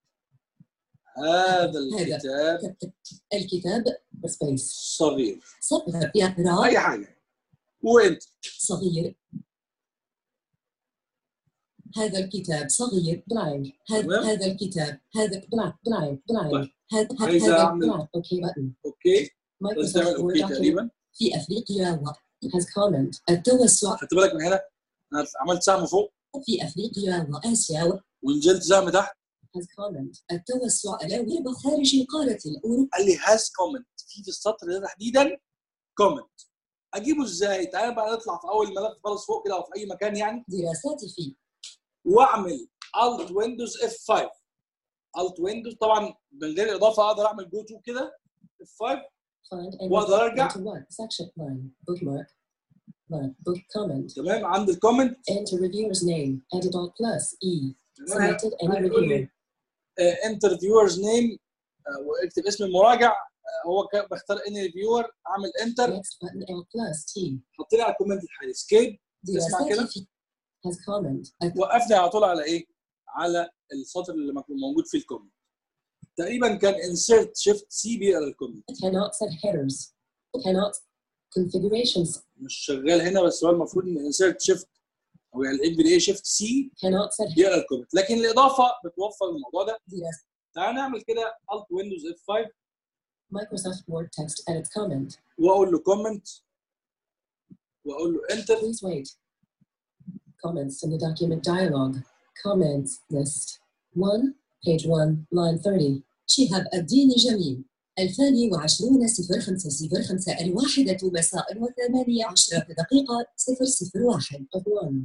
هذا الكتاب الكتاب سبيس صغير صفر يقرأ اي حاجه وانت صغير هذا الكتاب صغير blank هذا تمام. هذا الكتاب هذا blank blank blank طيب. هذا عايز هذا أعمل- blank اوكي button اوكي بس Microsoft تعمل Word اوكي document تقريبا في افريقيا و has comment التوسع خدت بالك من هنا انا عملت سهم فوق في افريقيا واسيا و ونزلت سهم تحت has comment التوسع الأوروبا خارج القارة الأوروبية قال لي هاز كومنت في في السطر ده تحديدا كومنت اجيبه ازاي؟ تعالى بقى نطلع في اول ملف خالص فوق كده او في اي مكان يعني دراسات في واعمل الت ويندوز اف 5 الت ويندوز طبعا من غير اضافه اقدر اعمل جو تو كده اف 5 find and وأقدر أرجع. to one section line bookmark one book comment تمام عند الكومنت enter reviewer's name added all plus e تمام selected any هيقول reviewer لي انترفيورز نيم واكتب اسم المراجع آه، هو كان بختار اني ريفيور اعمل انتر next button l plus t حط لي على الكومنت الحالي سكيب اسمع كده. دراسات في has comment وقفني على طول على ايه؟ على السطر اللي مكتوب- موجود فيه الكومنت تقريبا كان انسيرت شيفت سي بيقرا الكومنت cannot set headers cannot configurations مش شغال هنا بس هو المفروض ان انسيرت شيفت او يعني الام بي اي شيفت سي cannot set بيقرا الكومنت لكن الاضافه بتوفر الموضوع ده دراسة تعال نعمل كده الت ويندوز اف 5 Microsoft Word text edit comment واقول له كومنت واقول له انتر Please wait. Comments in the document dialog. Comments list. 1, page 1, line 30. شهاب الدين جميل الثاني وعشرون صفر خمسة صفر خمسة الواحدة مساء وثمانية عشرة دقيقة صفر صفر واحد of 1.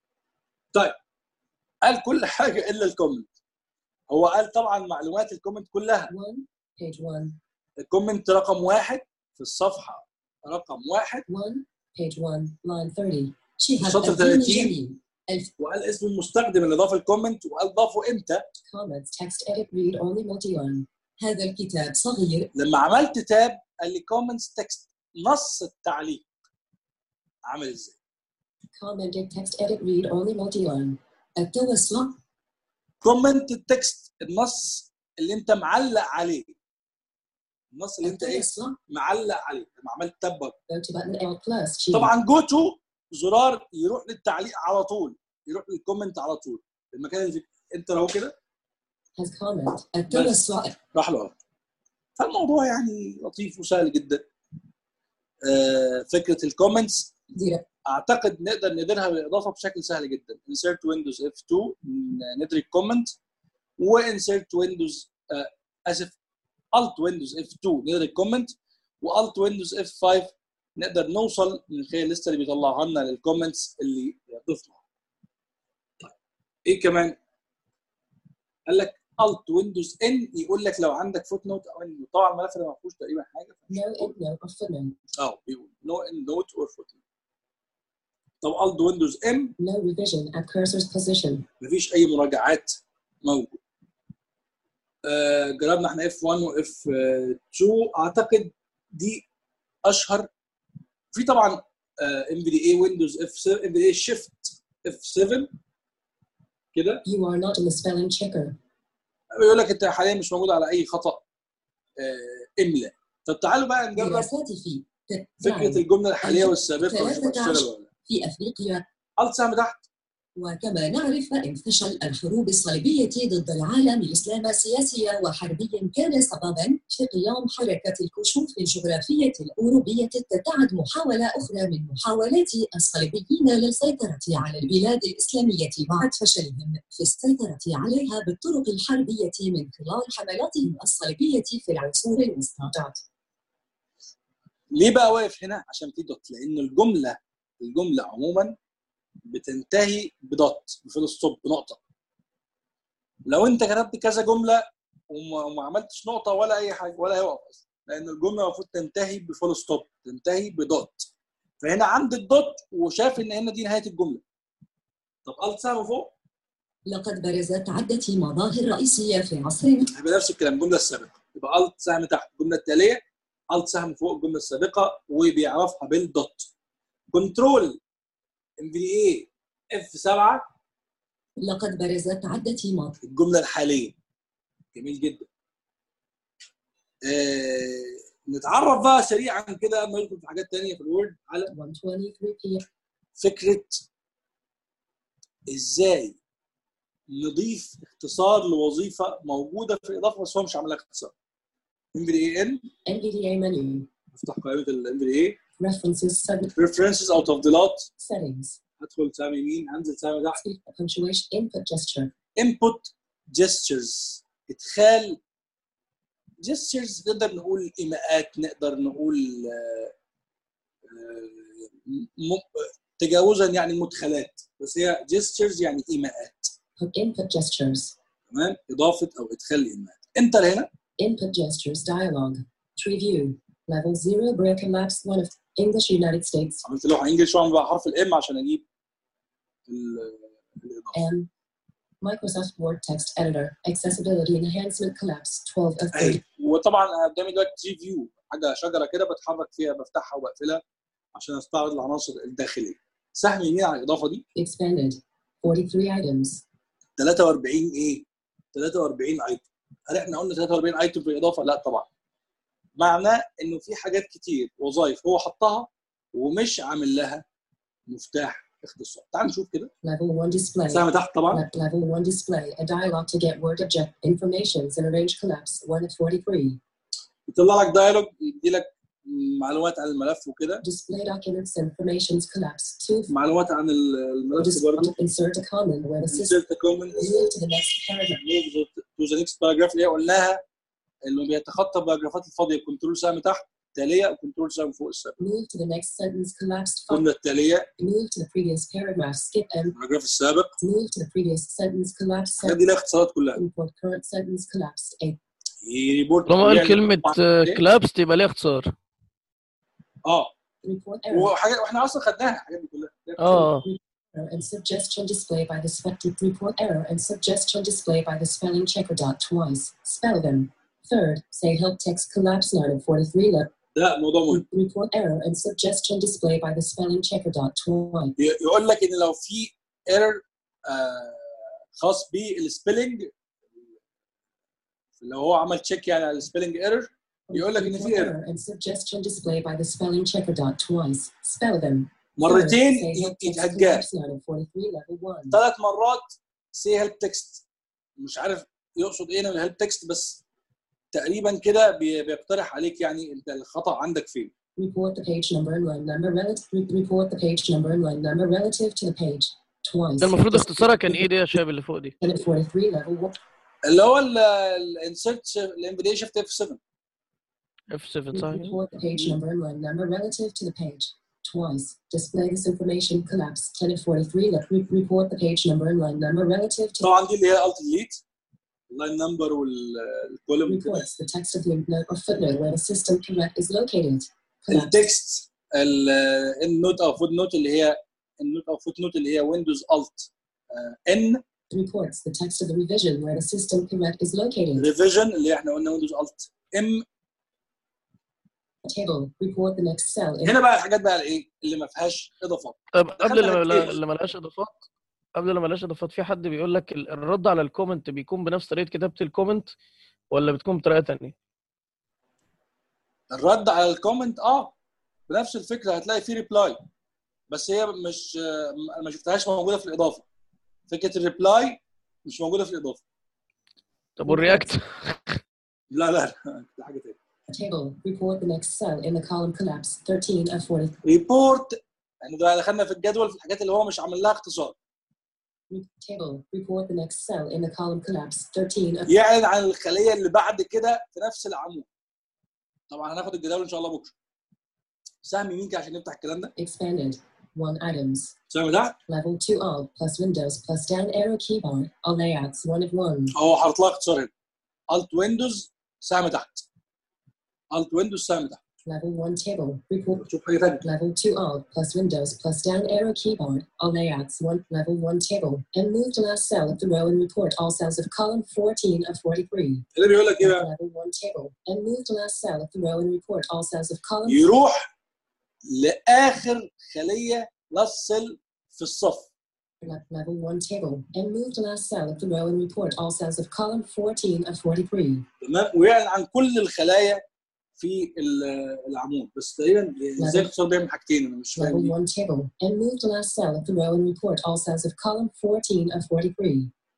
قال كل حاجه الا الكومنت هو قال طبعا معلومات الكومنت كلها 1, page 1, الكومنت رقم واحد في الصفحه رقم واحد 1, page 1, line 30. شهاب سطر الدين 30. جميل وقال اسم المستخدم اللي ضاف الكومنت وقال ضافه امتى Comments text edit read only multi-line. هذا الكتاب صغير لما عملت تاب قال لي كومنتس تكست نص التعليق عامل ازاي Commented text edit read only multi-line. التوسع كومنت التكست النص اللي انت معلق عليه النص اللي انت ايه التوسع معلق عليه لما عملت تاب برضه. Go to button L plus G. طبعا جو تو زرار يروح للتعليق على طول يروح للكومنت على طول المكان اللي فيه انت لو كده has comment. التوسع راح له أهو. فالموضوع يعني لطيف وسهل جدا آه، فكره الكومنتس درا- اعتقد نقدر نديرها بالاضافه بشكل سهل جدا insert windows f2 ندرك كومنت وinsert windows آه، اسف alt windows f2 ندرك كومنت والت ويندوز f5 نقدر نوصل من خلال الليسته اللي بيطلعها لنا للكومنتس اللي ضفناها. طيب ايه كمان؟ قال لك الت ويندوز ان يقول لك لو عندك فوت نوت او ان طبعا الملف ده ما فيهوش تقريبا حاجه No endnote or footnote. اه بيقول نو ان نوت اور فوت نوت. طب الت ويندوز ام No revision at cursor's position. مفيش اي مراجعات موجود آه جربنا احنا اف 1 واف 2 اعتقد دي اشهر في طبعا ام في دي اي ويندوز اف 7 ام في دي اي شيفت اف 7 كده You are not in the spelling checker. بيقول لك انت حاليا مش موجود على اي خطا آه املاء طب تعالوا بقى نجرب دراسات في ت- فكره الجمله الحاليه والسابقه ونشوف ثلاثة هتشتغل ولا لا في أفريقيا الت سهم تحت وكما نعرف إن فشل الحروب الصليبية ضد العالم الإسلام سياسيا وحربيا كان سببا في قيام حركة الكشوف الجغرافية الأوروبية تتعد محاولة أخرى من محاولات الصليبيين للسيطرة على البلاد الإسلامية بعد فشلهم في السيطرة عليها بالطرق الحربية من خلال حملاتهم الصليبية في العصور الوسطى. ليه بقى واقف هنا عشان في دوت لان الجمله الجمله عموما بتنتهي بدوت بفول ستوب بنقطه لو انت كتبت كذا جمله وما, وما عملتش نقطه ولا اي حاجه ولا هيقف اصلا لان الجمله المفروض تنتهي بفول ستوب تنتهي بدوت فهنا عند الدوت وشاف ان هنا دي نهايه الجمله طب الت سهم فوق لقد برزت عدة مظاهر رئيسية في عصر هيبقى نفس الكلام الجمله السابقه يبقى الت سهم تحت الجمله التاليه الت سهم فوق الجمله السابقه وبيعرفها بالدوت كنترول ام في اي اف 7 لقد برزت عدة مظاهر الجمله الحاليه جميل جدا آه نتعرف بقى سريعا كده قبل ما ندخل في حاجات تانية في الوورد على 123 p.m. فكره ازاي نضيف اختصار لوظيفه موجوده في الاضافه بس هو مش عاملها اختصار ام في دي ان NVDA menu. افتح قائمه الام في دي References sub ريفرنسز او تفضيلات settings. هدخل سهم يمين هنزل سهم تحت Speak punctuation input gesture. input gestures ادخال gestures نقدر نقول ايماءات نقدر نقول آه، آه، م- تجاوزا يعني مدخلات بس هي gestures يعني ايماءات Put input gestures. تمام اضافه او ادخال ايماءات انتر هنا Input gestures dialog. Tree view. Level 0 break elapsed 1 of English United States. عملت له انجلش واعمل بقى حرف الام عشان اجيب ال- الاضافه M. Microsoft Word Text Editor. Accessibility Enhancement Collapse 12 of 30. اهي وطبعا أنا قدامي دلوقتي تري فيو حاجه شجره كده بتحرك فيها بفتحها وبقفلها عشان استعرض العناصر الداخليه سهم يمين على الاضافه دي Expanded. 43 items. 43 ايه 43 ايتم هل احنا قلنا 43 ايتم في الاضافه لا طبعا معناه انه في حاجات كتير وظائف هو حطها ومش عامل لها مفتاح اختصار تعال نشوف كده Level 1 display. سهم تحت طبعا Le- Level 1 display. A dialog to get Word object informations and arrange collapse 1 of 43. يطلع لك دايلوج يدي لك معلومات عن الملف وكده Display documents informations collapse 2 of معلومات عن ال- الملف برضه Insert a comment where the system insert comment move to the next paragraph. move to the next paragraph اللي هي قلناها انه بيتخطى الباراجرافات الفاضيه كنترول سهم تحت التاليه وكنترول سهم فوق السهم Move to the next sentence collapsed 5. الجمله التاليه Move to the previous paragraph. Skip M. الباراجراف السابق Move to the previous sentence collapsed الحاجات 7. دي لها اختصارات كلها Import current sentence collapsed 8. يريبورت طالما قال يعني- كلمه كلابس يبقى ليها اختصار اه Report error. وحاجات واحنا اصلا خدناها الحاجات دي كلها اه Error and suggestion display by the spectator. Report error and suggestion display by the spelling checker dot twice. Spell them. Third, say help text collapse 9 of 43. Let ده موضوع مهم report error and suggestion display by the spelling checker dot twice. ي- يقول لك ان لو في ايرور خاص بالسبيلنج لو هو عمل تشيك يعني على السبيلنج ايرور يقول لك ان Report في ايرور error and suggestion display by the spelling checker dot twice. Spell them. مرتين Third, say help ي- text يتهجاه collapse 9 of 43 level 1. ثلاث مرات سي هيلب تكست مش عارف يقصد ايه من الهيلب تكست بس تقريبا كده بي- بيقترح عليك يعني انت الخطا عندك فين Report the page number and line number relative. Report the page number and line number relative to the page. Twice. ده المفروض اختصارها كان ايه دي يا شباب اللي فوق دي Minute 43 level 1. اللي هو الانسرت الانفيديشن شيفت اف 7 اف 7 صح كده؟ Report the page number and line number relative to the page. Twice. Display this information collapse. 10 of 43. Let re- report the page number and line number relative to طبعا دي اللي هي الت ديليت اللاين نمبر والكولوم كده reports the text of the note or footnote where the system correct is located. Collapse. التكست النوت او فوت نوت اللي هي النوت او فوت نوت اللي هي ويندوز الت ان Reports the text of the revision where the system correct is located. ريفيجن اللي احنا قلنا ويندوز الت ام Table. Report the next cell. in هنا بقى الحاجات بقى الايه اللي ما فيهاش اضافات طب قبل دخلنا اللي على ما- الكيس. اللي ملهاش اضافات قبل اللي ملهاش اضافات في حد بيقول لك ال- الرد على الكومنت بيكون بنفس طريقه كتابه الكومنت ولا بتكون بطريقه ثانيه؟ الرد على الكومنت اه بنفس الفكره هتلاقي فيه ريبلاي بس هي مش آه، ما شفتهاش موجوده في الاضافه فكره الريبلاي مش موجوده في الاضافه طب والرياكت لا لا لا دي حاجه تاني Table. Report the next cell in the column collapse. 13 of 40. ريبورت احنا ده دخلنا في الجدول في الحاجات اللي هو مش عامل لها اختصار Table. Report the next cell in the column collapse. 13 of يعلن عن الخليه اللي بعد كده في نفس العمود طبعا هناخد الجداول ان شاء الله بكره سهم يمين كده عشان نفتح الكلام ده expanded. 1 items. سهم تحت Level 2 all plus Windows plus down arrow keyboard. All layouts 1 of 1. هو حاطط لها اختصار هنا الت ويندوز سهم تحت الت ويندوز سهم تحت Level 1 table. Report شوف حاجه ثانيه Level 2 Alt plus Windows plus down arrow keyboard. All layouts 1 level 1 table. And move to last cell of the row and report all cells of column 14 of 43. اللي بيقول لك ايه بقى Level 1 table. And move to last cell of the row and report all cells of column يروح لاخر خليه للسل في الصف Le- level 1 table. And move to last cell of the row and report all cells of column 14 of 43. تمام ويعلن عن كل الخلايا في ال- العمود بس تقريبا ازاي الاختصار بيعمل حاجتين انا مش فاهم Level دي. 1 table. And move to last cell of the row and report all cells of column 14 of 43.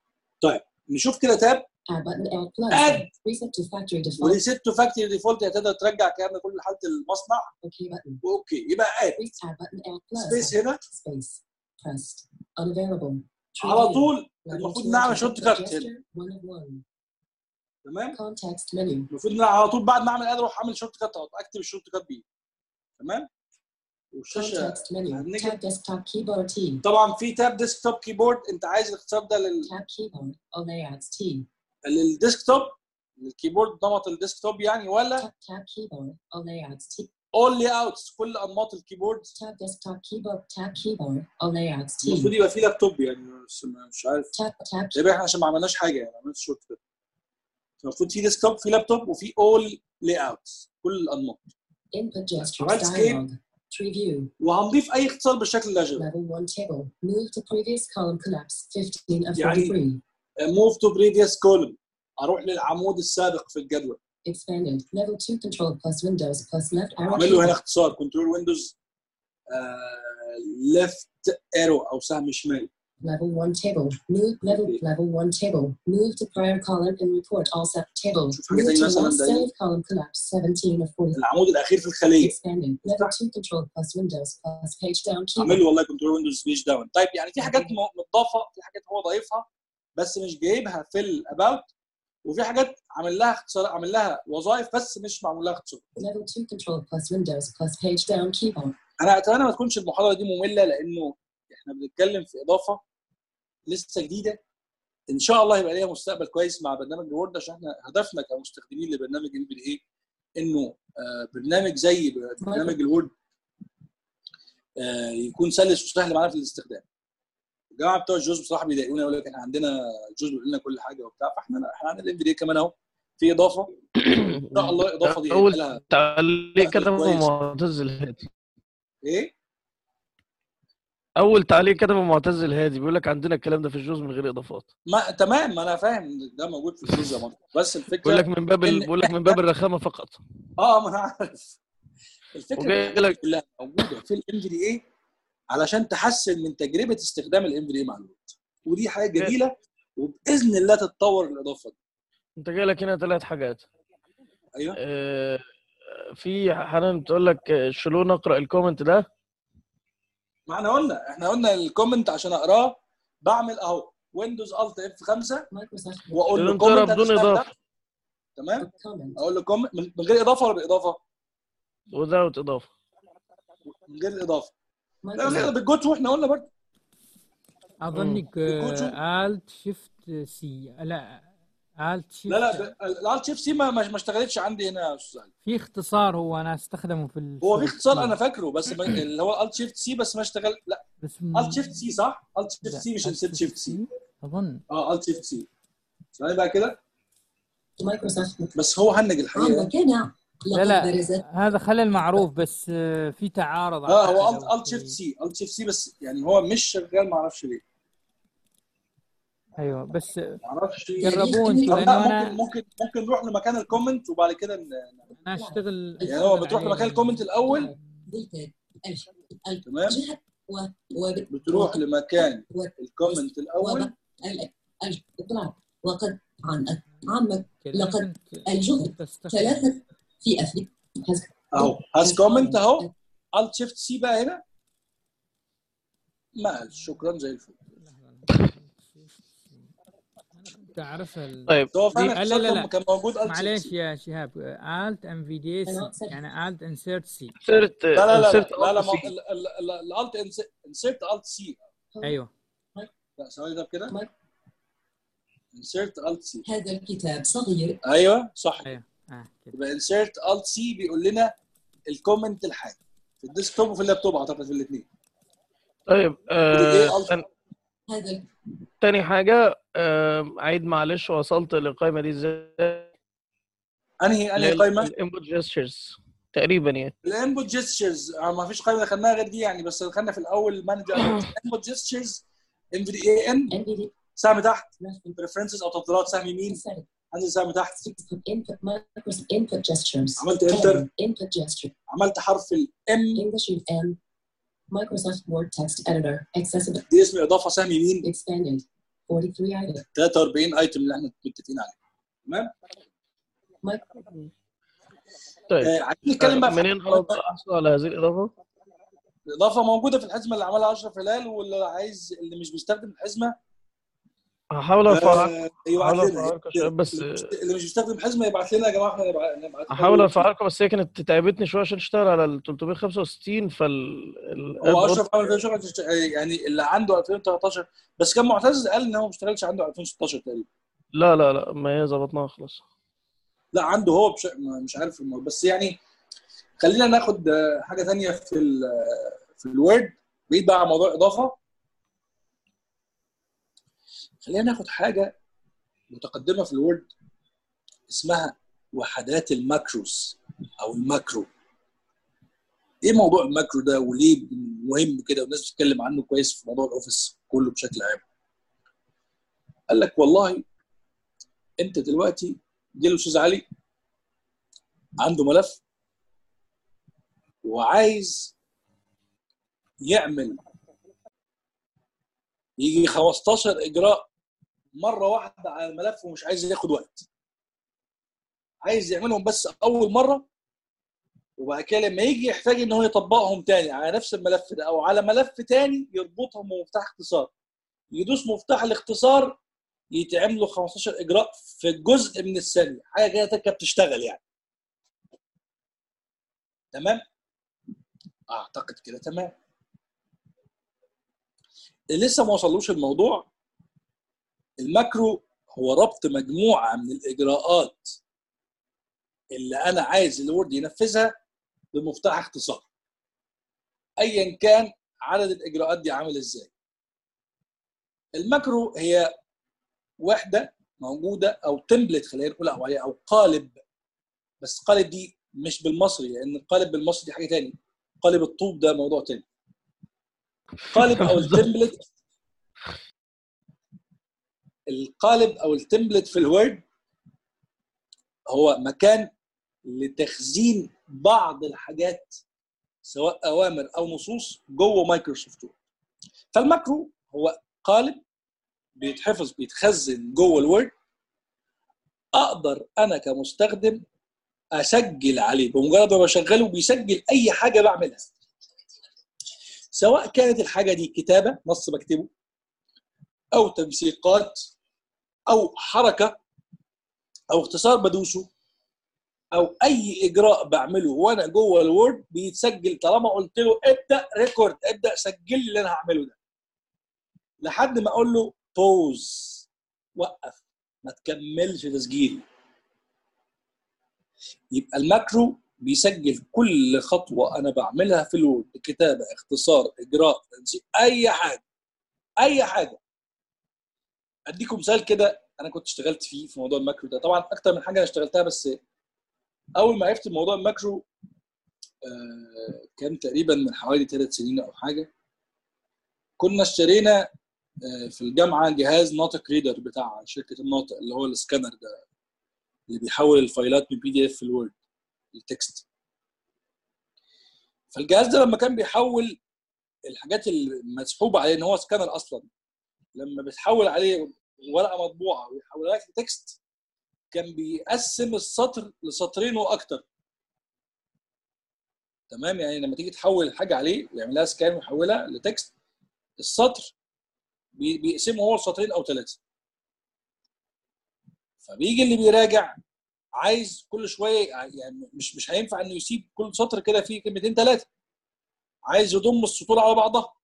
نشوف كده تاب Add button L plus. Add. Reset to factory default. وريست تو فاكتوري ديفولت هتقدر ترجع كامل كل حاله المصنع OK button. واوكي يبقى اد Reset add button L plus. سبيس هنا Space. Pressed. Unavailable. Tree على view. طول Level المفروض two نعمل type شورت of كات gesture, هنا One of one. تمام Context menu. المفروض ان أنا على طول بعد ما اعمل اد اروح اعمل شورت كات اهو اكتب الشورت كات بيه تمام والشاشه Context menu. هنيجي. Tab desktop keyboard T. طبعا في تاب ديسكتوب كيبورد انت عايز الاختصار ده لل... Tab keyboard. All layouts T. للديسكتوب الكيبورد نمط الديسكتوب يعني ولا Tab, tab keyboard. All layouts T. اول لي اوتس كل انماط الكيبورد Tab desktop keyboard. Tab keyboard. All layouts T. المفروض يبقى في لابتوب يعني بس مش عارف Tab tab تقريبا احنا عشان ما عملناش حاجه يعني ما عملناش شورت كات المفروض في ديسكتوب في لابتوب وفي اول لاي اوتس كل الانماط input gestures عملت skip. dialog. Tree view. وهنضيف اي اختصار بالشكل اللازم Level 1 table. Move to previous column collapse 15 of يعني- 43. موف تو بريفيوس كولوم اروح للعمود السابق في الجدول Expanded. Level 2 control plus Windows plus left arrow اعمل له هنا key. اختصار كنترول ويندوز ليفت ايرو او سهم شمال Level 1 table. Move level Okay. level 1 table. Move to prior column and report all set table. شوف حاجة Move زي to مثلاً last ده. save column collapse 17 of 40. العمود الاخير في الخليه Expanded. Level 2 control plus Windows plus page down اعمل keyboard. له والله كنترول ويندوز بيج داون طيب يعني في حاجات م- متضافه في حاجات هو ضايفها بس مش جايبها في الاباوت وفي حاجات عامل لها اختصار عامل لها وظائف بس مش معمول لها اختصار Level 2 control plus Windows plus page down keyboard. انا اتمنى ما تكونش المحاضره دي ممله لانه احنا بنتكلم في اضافه لسه جديده ان شاء الله يبقى ليها مستقبل كويس مع برنامج الوورد عشان احنا هدفنا كمستخدمين لبرنامج ام بي اي انه آه، برنامج زي برنامج الوورد آه، يكون سلس وسهل معانا في الاستخدام. الجماعه بتوع الجوز بصراحه بيضايقونا يقول لك احنا عندنا جوز بيقول لنا كل حاجه وبتاع فاحنا لا، احنا عندنا الام بي كمان اهو في اضافه ان شاء الله الاضافه دي هيبقى اول لها تعليق كتبه كويس. معتز الهادي ايه؟ اول تعليق كتبه معتز الهادي بيقول لك عندنا الكلام ده في الجوز من غير اضافات ما تمام ما انا فاهم إن ده موجود في الجوز برضه بس بيقول الفكره لك من باب ال... إن بيقول لك من باب الرخامه فقط اه ما انا عارف الفكره وجاي إن لك- كلها موجوده في الام في اي علشان تحسن من تجربه استخدام الام في مع الوقت ودي حاجه جميله وباذن الله تتطور الاضافه دي انت جاي لك هنا ثلاث حاجات ايوه آه، في حنان بتقول لك آه، شلون اقرا الكومنت ده ما احنا قلنا احنا قلنا الكومنت عشان اقراه بعمل اهو ويندوز الت اف 5 Microsoft واقول له شلون تقرا كومنت بدون اضافه تمام comment. اقول له كومنت من من غير اضافه ولا باضافه؟ without اضافه من غير الاضافه لا لا Microsoft بالجوتو احنا قلنا برضه اظنك الكوتشو. الت شيفت سي لا الت شيفت لا لا الالت اف سي ما ما ما اشتغلتش عندي هنا يا استاذ علي في اختصار هو انا استخدمه في ال- هو في اختصار الشغل. انا فاكره بس ما اللي هو الت شيفت سي بس ما اشتغل لا بس الت شيفت سي صح؟ الت شيفت سي مش انسيت شيفت سي اظن اه الت شيفت سي ثواني بقى كده Microsoft بس هو هنج الحقيقه عندك هنا لا لقد لا برزت هذا خلل معروف بس آه، في تعارض اه هو أعتقد الت أو الت شيفت شيء. سي الت شيفت سي بس يعني هو مش شغال ما اعرفش ليه ايوه بس ما اعرفش جربوه يعني انتوا طب لانه لا انا ممكن ممكن ممكن نروح لمكان الكومنت وبعد كده ن- انا اشتغل يعني هو بتروح لمكان الكومنت الاول تمام جهة و و بتروح لمكان و الكومنت الاول وب- ال- الإطلاق وقد عن عامة كده. لقد كنت- الجهد كنت أستخدم- ثلاثة في أفريقيا اهو هاز كومنت اهو الت شيفت سي بقى هنا ما قالش شكرا زي الفل كنت اعرفها ال- طيب هو دي فعلا لا، لا، لا. كان موجود الت معليش شيفت يا شهاب الت ام في دي أنا أقصد- يعني الت انسيرت سي سيرت لا لا لا سيرت لا لا Alt C. الالت انسيرت الت سي ايوه لا ثواني ده كده مايك. انسيرت الت سي هذا الكتاب صغير ايوه صح ايوه اه كده يبقى انسيرت الت سي بيقول لنا الكومنت الحالي في الديسكتوب وفي اللابتوب اعتقد في الاثنين طيب إيه آه Alt- تاني- هذا تاني حاجه آه عيد معلش وصلت للقائمه دي ازاي انهي انهي قائمه؟ الانبوت جيسترز تقريبا يعني الانبوت جيستشرز ما فيش قائمه دخلناها غير دي يعني بس دخلنا في الاول مانجر الانبوت جيستشرز ام في اي ان NVD سهم تحت reference بريفرنسز او تفضيلات سهم يمين setting عندي سهم تحت input Microsoft input gestures عملت enter input gesture عملت حرف الام English with M Microsoft Word text editor accessible دي اسم اضافه سهم يمين expanded 43 items. 43 ايتم اللي احنا متفقين عليه تمام Micro. طيب آه عايزين نتكلم بقى في منين اقدر احصل على هذه الاضافه؟ الاضافه موجوده في الحزمه اللي عملها اشرف هلال واللي عايز اللي مش بيستخدم الحزمه هحاول ارفعها آه يبعت هحاول لنا ارفعها لكم شويه بس اللي مش بيستخدم حزمه يبعت لنا يا جماعه احنا نبعت نبعت هحاول ارفعها لكم بس هي كانت تعبتني شويه عشان اشتغل على ال 365 فال ال- هو الأب- اشرف عمل فيها شغل تشت- يعني اللي عنده 2013 بس كان معتز قال ان هو ما اشتغلش عنده 2016 تقريبا لا لا لا ما هي ظبطناها خلاص لا عنده هو بش... ما- مش عارف الموضوع بس يعني خلينا ناخد آه، حاجه ثانيه في ال... في الوورد بعيد بقى عن موضوع الاضافه خلينا ناخد حاجه متقدمه في الوورد اسمها وحدات الماكروز او الماكرو ايه موضوع الماكرو ده وليه مهم كده والناس بتتكلم عنه كويس في موضوع الاوفيس كله بشكل عام قال لك والله انت دلوقتي جه الاستاذ علي عنده ملف وعايز يعمل يجي 15 اجراء مره واحده على الملف ومش عايز ياخد وقت عايز يعملهم بس اول مره وبعد كده لما يجي يحتاج ان هو يطبقهم تاني على نفس الملف ده او على ملف تاني يربطهم بمفتاح اختصار يدوس مفتاح الاختصار يتعمل له 15 اجراء في جزء من الثانيه حاجه كده تكه بتشتغل يعني تمام اعتقد كده تمام اللي لسه ما وصلوش الموضوع الماكرو هو ربط مجموعه من الاجراءات اللي انا عايز الوورد ينفذها بمفتاح اختصار ايا كان عدد الاجراءات دي عامل ازاي الماكرو هي وحده موجوده او تمبلت خلينا نقول او او قالب بس قالب دي مش بالمصري لان القالب بالمصري دي حاجه تاني قالب الطوب ده موضوع تاني قالب او التمبلت القالب او التمبلت في الوورد هو مكان لتخزين بعض الحاجات سواء اوامر او نصوص جوه مايكروسوفت وورد فالماكرو هو قالب بيتحفظ بيتخزن جوه الوورد اقدر انا كمستخدم اسجل عليه بمجرد ما بشغله بيسجل اي حاجه بعملها سواء كانت الحاجه دي كتابه نص بكتبه او تنسيقات او حركه او اختصار بدوسه او اي اجراء بعمله وانا جوه الوورد بيتسجل طالما قلت له ابدا ريكورد ابدا سجل لي اللي انا هعمله ده لحد ما اقول له بوز وقف ما تكملش تسجيل يبقى الماكرو بيسجل كل خطوه انا بعملها في الوورد كتابه اختصار اجراء تنسيق اي حاجه اي حاجه اديكم مثال كده انا كنت اشتغلت فيه في موضوع الماكرو ده طبعا اكتر من حاجه انا اشتغلتها بس اول ما عرفت موضوع الماكرو آه، كان تقريبا من حوالي ثلاث سنين او حاجه كنا اشترينا آه، في الجامعه جهاز ناطق ريدر بتاع شركه الناطق اللي هو السكانر ده اللي بيحول الفايلات من بي دي اف لوورد التكست فالجهاز ده لما كان بيحول الحاجات المسحوبه عليه ان هو سكانر اصلا لما بتحول عليه ورقه مطبوعه ويحولها لك لتكست كان بيقسم السطر لسطرين واكتر تمام يعني لما تيجي تحول الحاجه عليه ويعملها سكان ويحولها لتكست السطر بي- بيقسمه هو لسطرين او ثلاثه فبيجي اللي بيراجع عايز كل شويه يعني مش مش هينفع انه يسيب كل سطر كده فيه كلمتين ثلاثه عايز يضم السطور على بعضها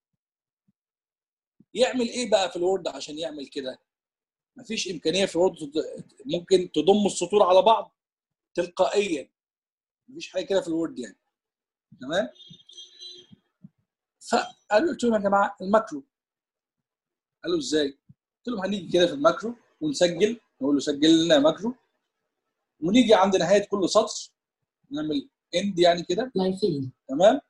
يعمل ايه بقى في الوورد عشان يعمل كده مفيش امكانيه في الوورد تض- ممكن تضم السطور على بعض تلقائيا مفيش حاجه كده في الوورد يعني تمام فقالوا قلت لهم يا جماعه الماكرو قالوا ازاي؟ قلت لهم هنيجي كده في الماكرو ونسجل نقول له سجل لنا ماكرو ونيجي عند نهايه كل سطر نعمل اند يعني كده Live feed. تمام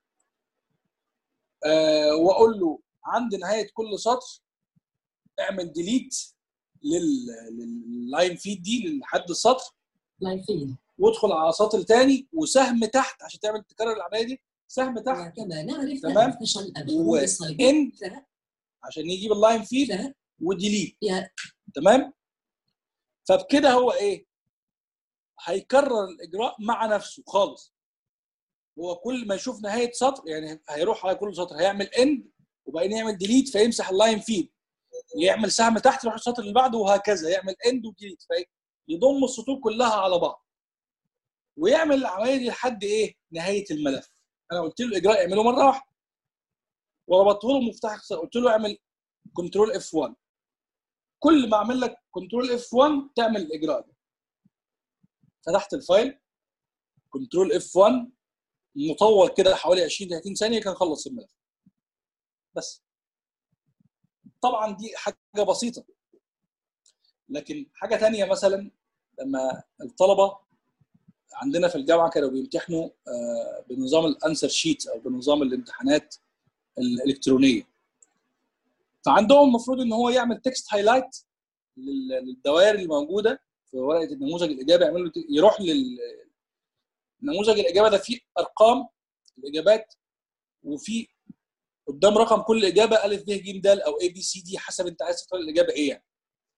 آه واقول له عند نهايه كل سطر اعمل ديليت لللاين فيد دي لحد السطر Live feed. وادخل على سطر تاني وسهم تحت عشان تعمل تكرر العمليه دي سهم تحت وكما نعرف تمام. نفشل وان الأبحاث عشان يجيب اللاين فيد وديليت Yet. تمام فبكده هو ايه هيكرر الاجراء مع نفسه خالص هو كل ما يشوف نهايه سطر يعني هيروح على كل سطر هيعمل اند وبعدين يعمل ديليت فيمسح اللاين فيد يعمل سهم تحت يروح السطر اللي بعده وهكذا يعمل اند وديليت فيضم السطور كلها على بعض ويعمل العمليه دي لحد ايه نهايه الملف انا قلت له الاجراء اعمله مره واحده وربطت له مفتاح اختصار قلت له اعمل كنترول اف 1 كل ما اعمل لك كنترول اف 1 تعمل الاجراء ده فتحت الفايل كنترول اف 1 مطول كده حوالي 20 30 ثانيه كان خلص الملف بس طبعا دي حاجه بسيطه لكن حاجه تانية مثلا لما الطلبه عندنا في الجامعه كانوا بيمتحنوا آه، بنظام الانسر شيت او بنظام الامتحانات الالكترونيه فعندهم المفروض ان هو يعمل تكست هايلايت للدوائر اللي موجوده في ورقه النموذج الاجابه يعمل له يروح لل نموذج الاجابه ده فيه ارقام الاجابات وفي قدام رقم كل اجابه الف ب ج د او اي بي سي دي حسب انت عايز تختار الاجابه ايه يعني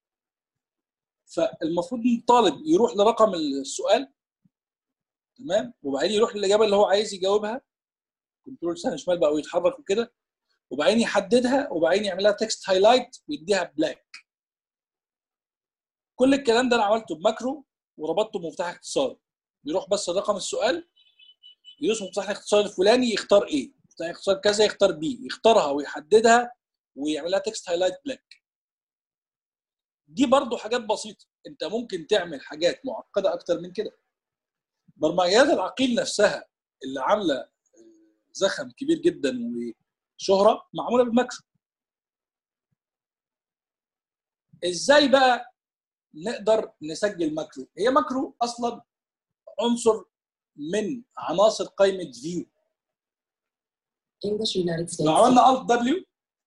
فالمفروض ان الطالب يروح لرقم السؤال تمام وبعدين يروح للاجابه اللي هو عايز يجاوبها كنترول سهم شمال بقى ويتحرك وكده وبعدين يحددها وبعدين يعملها تكست هايلايت ويديها بلاك كل الكلام ده انا عملته بماكرو وربطته بمفتاح اختصار يروح بس رقم السؤال يدوس مفتاح الاختصار الفلاني يختار ايه مفتاح اختصار كذا يختار بي يختارها ويحددها ويعملها تكست هايلايت بلاك دي برضو حاجات بسيطه انت ممكن تعمل حاجات معقده اكتر من كده برمجيات العقيل نفسها اللي عامله زخم كبير جدا وشهره معموله بالماكرو ازاي بقى نقدر نسجل ماكرو هي ماكرو اصلا عنصر من عناصر قائمه فيو English United States. لو عملنا الت دبليو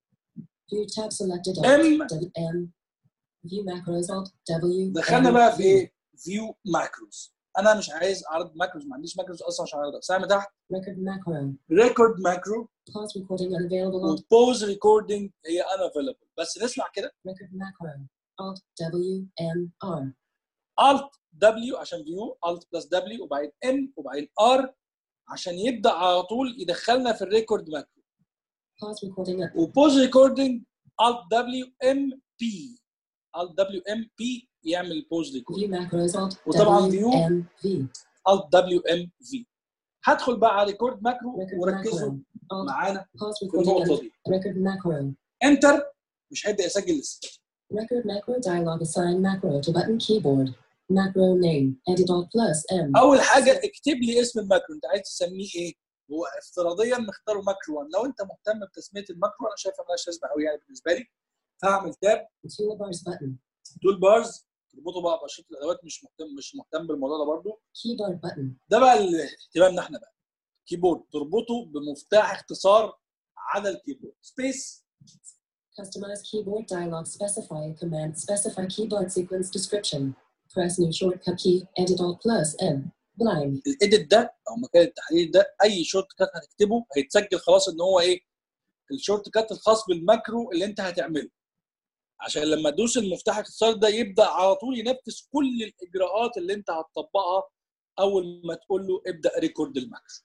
View tab selected. M. Alt. W M. View macros Alt W. دخلنا M, بقى في V. ايه فيو ماكروز انا مش عايز اعرض ماكروز ما عنديش ماكروز اصلا عشان اعرضها سهم تحت Record macro. ريكورد ماكرو Pause recording unavailable. Alt. وبوز ريكوردنج هي unavailable بس نسمع كده Record macro. Alt W M R. الت دبليو عشان فيو الت بلس دبليو وبعدين ام وبعدين ار عشان يبدا على طول يدخلنا في الريكورد ماكرو Pause recording up. وبوز ريكوردنج الت دبليو ام بي الت دبليو ام بي يعمل بوز ريكورد View macros Alt وطبعاً W view. M V. الت دبليو ام في هدخل بقى على ريكورد ماكرو Record وركزوا macro. Alt. معانا Pause في recording. النقطه un- دي Record macro. انتر مش هيبدا يسجل لسه Record macro dialog assign macro to button keyboard. Macro name. Edit Alt plus M. اول حاجه اكتب لي اسم الماكرو انت عايز تسميه ايه هو افتراضيا مختاره ماكرو 1 لو انت مهتم بتسميه الماكرو انا شايفها مالهاش لازمه قوي يعني بالنسبه لي فهعمل تاب Toolbars button. تول بارز تربطه بقى باشرطه الادوات مش مهتم مش مهتم بالموضوع ده برضو Keyboard button. ده بقى اللي اهتمامنا احنا بقى كيبورد تربطه بمفتاح اختصار على الكيبورد سبيس Customize keyboard dialog. Specify a command. Specify keyboard sequence description. Press new shortcut key. Edit Alt plus M. Blank. الايديت ده او مكان التحديد ده اي شورت كات هتكتبه هيتسجل خلاص ان هو ايه الشورت كات الخاص بالماكرو اللي انت هتعمله عشان لما تدوس المفتاح الاختصار ده يبدا على طول ينفذ كل الاجراءات اللي انت هتطبقها اول ما تقول له ابدا ريكورد الماكرو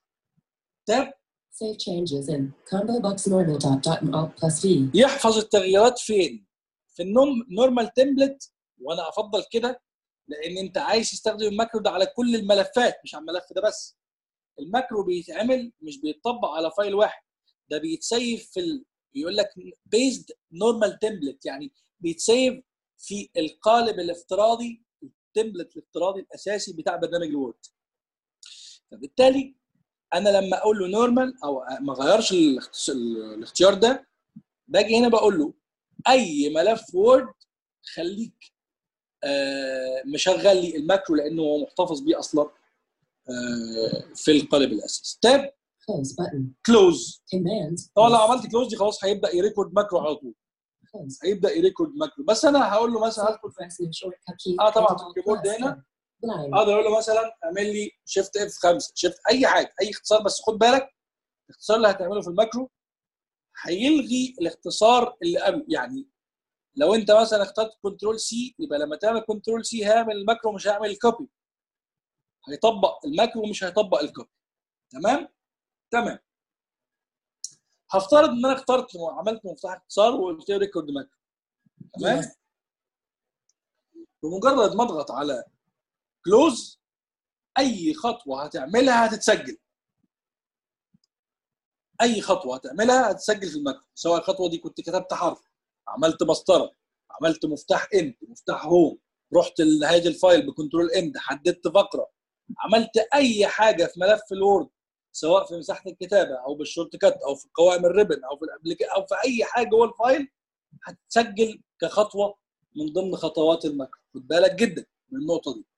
تاب Save changes in combo box normal dot dot and Alt plus V. يحفظ التغييرات فين في النوم نورمال تمبلت وانا افضل كده لان انت عايز تستخدم الماكرو ده على كل الملفات مش على الملف ده بس الماكرو بيتعمل مش بيتطبق على فايل واحد ده بيتسيف في ال... بيقول لك بيزد نورمال تمبلت يعني بيتسيف في القالب الافتراضي التمبلت الافتراضي الاساسي بتاع برنامج الوورد فبالتالي انا لما اقول له نورمال او ما غيرش الاختص- الاختيار ده باجي هنا بقول له اي ملف وورد خليك آه، مشغل لي الماكرو لانه هو محتفظ بيه اصلا آه، في القالب الاساسي تاب Close button. كلوز Commands. طبعا لو عملت كلوز دي خلاص هيبدا يريكورد ماكرو على طول Close. هيبدا يريكورد ماكرو بس انا هقول له مثلا هدخل Press new shortcut key. اه طبعا Edit في Alt الكيبورد plus هنا M. Blank. اقدر اقول له مثلا اعمل لي شيفت اف 5 شيفت اي حاجه اي اختصار بس خد بالك الاختصار اللي هتعمله في الماكرو هيلغي الاختصار اللي قبل يعني لو انت مثلا اخترت كنترول سي يبقى لما تعمل كنترول سي هيعمل الماكرو مش هيعمل الكوبي هيطبق الماكرو ومش هيطبق الكوبي تمام تمام هفترض ان انا اخترت عملت مفتاح اختصار وقلت له ريكورد ماكرو تمام Yes. بمجرد ما اضغط على كلوز اي خطوه هتعملها هتتسجل اي خطوه هتعملها هتسجل في المكتب سواء الخطوه دي كنت كتبت حرف عملت مسطره عملت مفتاح اند مفتاح هوم رحت لهذه الفايل بكنترول اند حددت فقره عملت اي حاجه في ملف الوورد سواء في مساحه الكتابه او بالشورت كات او في قوائم الريبن او في الابليك او في اي حاجه جوه الفايل هتسجل كخطوه من ضمن خطوات المكتب خد بالك جدا من النقطه دي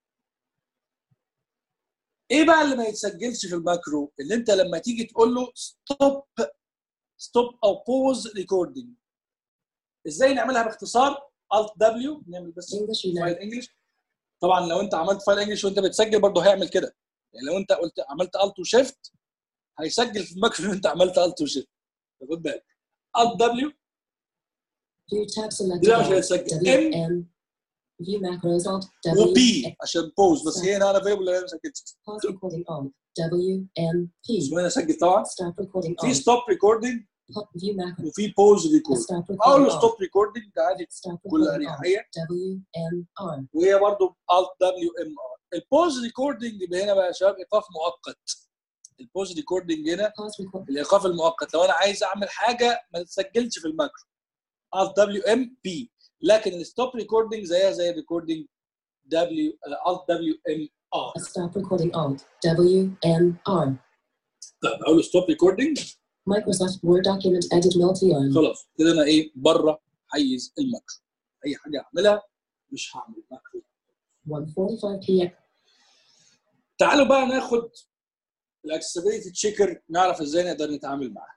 ايه بقى اللي ما يتسجلش في الماكرو اللي انت لما تيجي تقول له ستوب ستوب او بوز ريكوردنج ازاي نعملها باختصار الت دبليو نعمل بس English فايل United. انجلش طبعا لو انت عملت فايل انجلش وانت بتسجل برضه هيعمل كده يعني لو انت قلت عملت الت وشيفت هيسجل في الماكرو ان انت عملت الت وشيفت خد بالك الت دبليو View tab selected. دي بقى مش all. هيتسجل W ام M. View macros alt W وبي عشان بوز بس هي هنا انا فيبل ولا ما سجلتش Pause recording alt W M P. اسمه هنا سجل طبعا Stop recording في alt. ستوب ريكوردنج Pop- View macro. وفي بوز ريكورد Stop اقول له recording alt. ستوب ريكوردنج ده عادي Stop بكل recording alt. اريحيه W M R. وهي برضه الت دبليو ام ار البوز ريكوردنج يبقى هنا بقى يا شباب ايقاف مؤقت البوز ريكوردنج هنا Pause record. الايقاف المؤقت لو انا عايز اعمل حاجه ما تسجلش في الماكرو الت دبليو ام بي لكن الستوب ريكوردنج زيها زي الريكوردنج دبليو الت دبليو ام ار Stop recording alt W M R. طيب اقول له ستوب ريكوردنج Microsoft Word document edit multi-line. خلاص كده انا ايه بره حيز الماكرو اي حاجه اعملها مش هعمل ماكرو 1:45 p.m. تعالوا بقى ناخد الاكسسبيلتي تشيكر نعرف ازاي نقدر نتعامل معاها.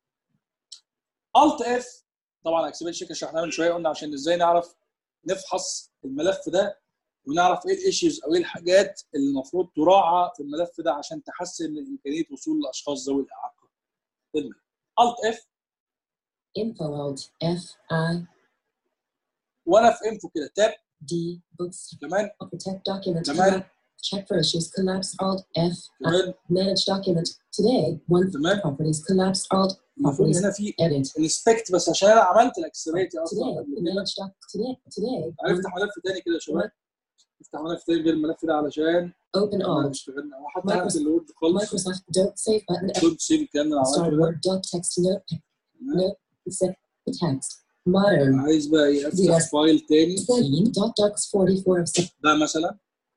الت اف طبعا الاكسسبيلتي تشيكر شرحناها من شويه قلنا عشان ازاي نعرف نفحص الملف ده ونعرف ايه الايشوز او ايه الحاجات اللي المفروض تراعى في الملف ده عشان تحسن من امكانيه وصول الاشخاص ذوي الاعاقه. الت اف Info alt F I وانا في انفو كده تاب D books كمان protect document كمان check for issues collapse alt F I كمان manage document today one تمام properties collapse alt المفروض properties هنا في edit انسبكت بس عشان انا عملت الاكسسبيلتي اصلا today قبل كده manage doc today today تعالى one افتح ملف تاني كده يا شباب افتح ملف تاني غير الملف ده علشان open احنا all اشتغلنا او حتى هنا في الوورد خالص Microsoft don't save button كنت سيف الكلام اللي انا start عملته ده word doc text note note set text modern عايز بقى ايه افتح Yes. فايل تاني setting dot docs 44 of sep- ده مثلا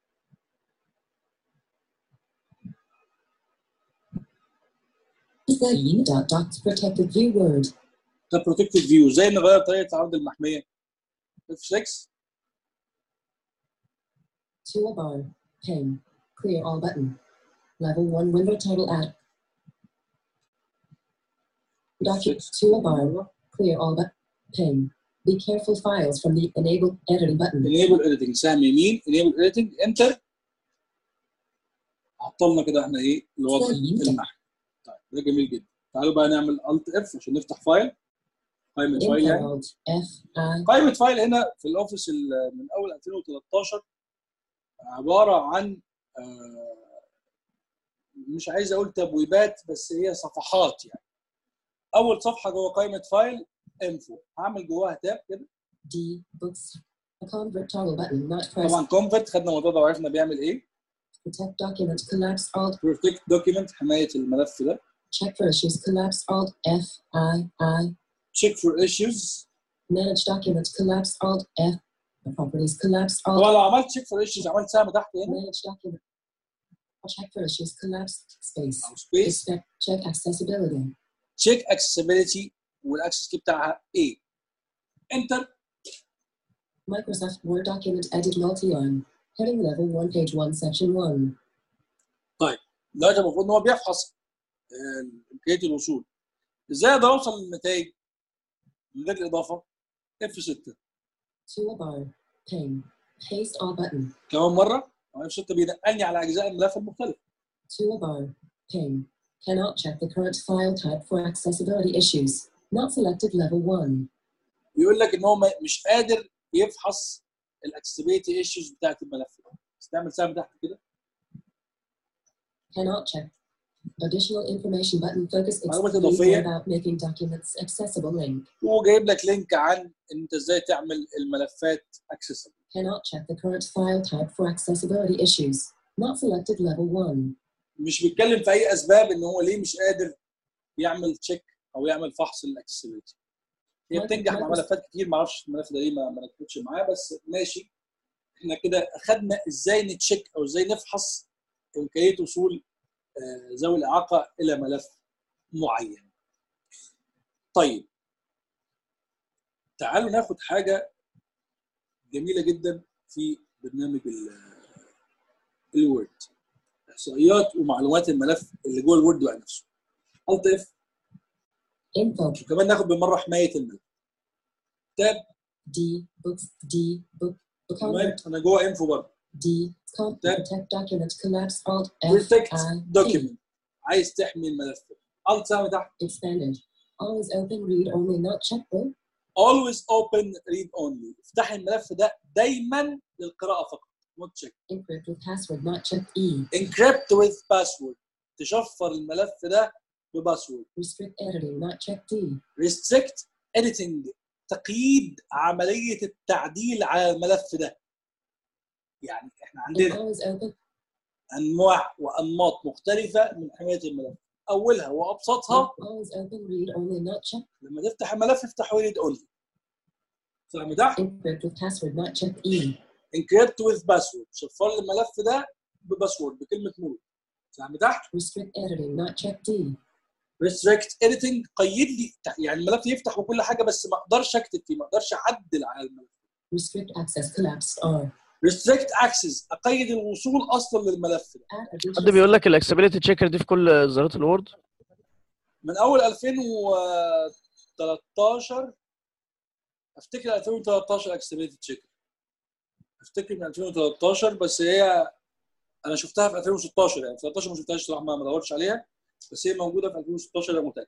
setting dot docs protected view word ده بروتكتد فيو ازاي نغير طريقه عرض المحميه F6 toolbar pane clear all button level 1 window title add document toolbar clear all but pane be careful files from the enable editing button enable editing سهم يمين enable editing انتر عطلنا كده احنا ايه الوضع طيب. المحمي طيب ده جميل جدا تعالوا بقى نعمل الت اف عشان نفتح فايل قائمه فايل يعني info alt f i قائمه فايل هنا في الاوفيس ال- من اول 2013 عباره عن آه، مش عايز اقول تبويبات بس هي صفحات يعني اول صفحه جوه قائمه فايل انفو هعمل جواها تاب كده d books a convert toggle button not pressed طبعا كونفرت خدنا الموضوع ده وعرفنا بيعمل ايه protect document collapse alt بروتكت دوكيمنت حمايه الملف ده check for issues collapse alt f i i تشيك فور ايشوز manage document collapse alt f properties collapse alt طبعا لو عملت تشيك فور ايشوز عملت سهم تحت هنا manage document check for issues collapse space او سبيس Expect check accessibility. تشيك اكسسبيلتي والاكسس كي بتاعها ايه انتر Microsoft Word document edit multi-line. Heading level 1 page 1 section 1. دلوقتي المفروض ان هو بيفحص آه، امكانيه الوصول ازاي اقدر اوصل للنتائج من غير الاضافه اف 6 Toolbar. Pane. Paste all button. كمان مره اف 6 بينقلني على اجزاء الملف المختلفه Toolbar. Pane. Cannot check the current file type for accessibility issues. Not selected level 1. يقول لك ان هو ما- مش قادر يفحص الاكسبيليتي ايشوز بتاعت الملف ده استعمل سهم تحت كده Cannot check. Additional information button focus معلومات explain more إضافية. about making documents accessible link. وجايب لك لينك عن ان انت ازاي تعمل الملفات اكسسبل Cannot check the current file type for accessibility issues. Not selected level 1. مش بيتكلم في اي اسباب ان هو ليه مش قادر يعمل تشيك او يعمل فحص للاكسسبيلتي هي مايكرو- بتنجح مع مايكرو- ملفات كتير ما اعرفش الملف ده ليه ما ما نكتبش معاه بس ماشي احنا كده اخدنا ازاي نتشيك او ازاي نفحص امكانيه وصول آه، ذوي الاعاقه الى ملف معين. طيب تعالوا ناخد حاجه جميله جدا في برنامج ال- الوورد احصائيات ومعلومات الملف اللي جوه الوورد بقى نفسه. الت اف Info. وكمان ناخد بالمره حمايه الملف. تاب D. Books. D. Book. Book تمام انا جوه انفو برضه. D. Com. Tab. Protect document collapse. Alt. F. protect I. T. document عايز تحمي الملف الت سهم تحت Expanded. Always open read only not checkable. always open read only افتحي الملف ده دايما للقراءه فقط not check Encrypt with password not checked. E. encrypt with password تشفر الملف ده بباسورد Restrict editing not checked. D. restrict editing تقييد عمليه التعديل على الملف ده يعني احنا And عندنا always open. انواع وانماط مختلفه من حمايه الملف اولها وابسطها Always open read only not checked. لما تفتح الملف افتح ريد اونلي سهم تحت Encrypt with password not checked. E. انكريبت وذ باسورد شفر لي الملف ده بباسورد بكلمه مول سهم تحت Restrict editing not checked. D. ريستريكت اديتنج قيد لي يعني الملف يفتح وكل حاجه بس ما اقدرش اكتب فيه ما اقدرش اعدل على الملف Restrict access collapse. R. ريستريكت اكسس اقيد الوصول اصلا للملف ده Add additional. حد بيقول لك الاكسبيليتي تشيكر دي في كل اصدارات الوورد من اول 2013 افتكر 2013 اكسبيليتي تشيكر افتكر من 2013 بس هي انا شفتها في 2016 يعني في 13 ما شفتهاش صراحه ما ما دورتش عليها بس هي موجوده في 2016 انا متاكد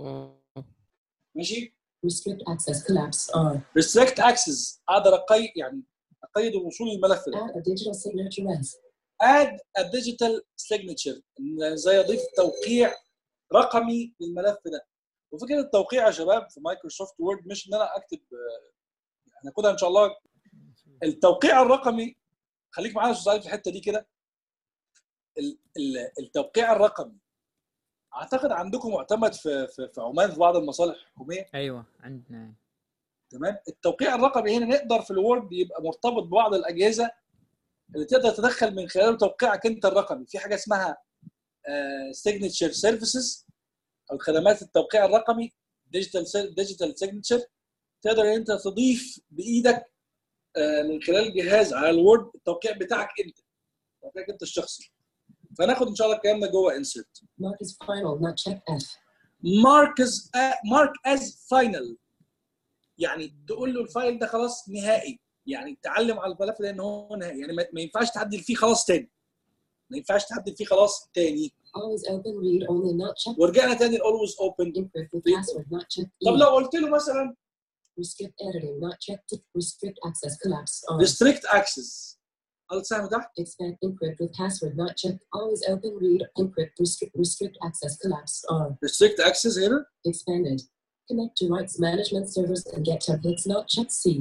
ماشي Restrict access collapse. R. ريستريكت اكسس اقدر اقيد يعني اقيد الوصول للملف ده Add a digital signature as. اد ا ديجيتال سيجنتشر زي اضيف توقيع رقمي للملف ده وفكره التوقيع يا شباب في مايكروسوفت وورد مش ان انا اكتب آه، هناخدها ان شاء الله التوقيع الرقمي خليك معايا يا استاذ علي في الحته دي كده ال- ال- التوقيع الرقمي اعتقد عندكم معتمد في في في عمان في بعض المصالح الحكوميه ايوه عندنا تمام التوقيع الرقمي هنا نقدر في الوورد يبقى مرتبط ببعض الاجهزه اللي تقدر تدخل من خلاله توقيعك انت الرقمي في حاجه اسمها سيجنتشر سيرفيسز او خدمات التوقيع الرقمي ديجيتال ديجيتال سيجنتشر تقدر ان انت تضيف بايدك آه، من خلال جهاز على الوورد التوقيع بتاعك انت توقيعك انت الشخصي فناخد ان شاء الله الكلام ده جوه انسرت Mark is final not checked. F. مارك از مارك از فاينل يعني تقول له الفايل ده خلاص نهائي يعني تعلم على الملف ده ان هو نهائي يعني ما ما ينفعش تعدل فيه خلاص تاني ما ينفعش تعدل فيه خلاص تاني Always open read only not checked. ورجعنا تاني الاولويز اوبن Encrypt with Read. password not checked. طب E. لو قلت له مثلا Restrict editing not checked. Restrict access collapse. R. ريستريكت اكسس قلت سهم تحت Expand encrypt with password not checked. Always open read encrypt restrict restrict access collapse. R. ريستريكت اكسس هنا Expanded. Connect to rights management servers and get templates not checked. C.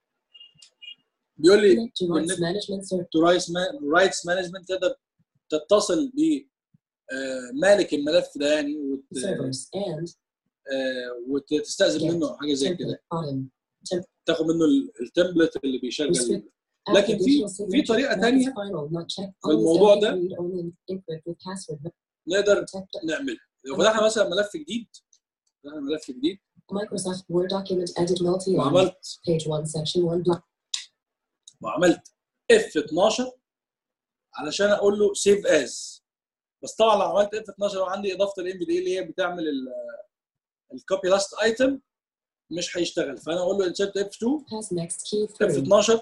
بيقول لي Connect to rights Connect- management server. تو رايتس مانجمنت تقدر تتصل ب آه، مالك الملف ده يعني وت... servers and آه، وتستأذن Get. منه حاجه زي كده template bottom. تاخد منه ال- التمبلت اللي بيشغل Restrict. Add لكن في- additional في signature. طريقة Mark is تانية final not checked. في Always الموضوع open ده. read only encrypt with password not نقدر protect. نعملها لو فتحنا مثلا ملف جديد فتحنا ملف جديد Microsoft Word document edit multi-line. وعملت Page 1 section 1 block. وعملت اف 12 علشان اقول له سيف از بس طبعا لو عملت اف 12 وعندي اضافه الام بي دي اللي هي بتعمل الكوبي لاست ايتم مش هيشتغل فانا اقول له انسرت اف 2 Pass next key اف through. 12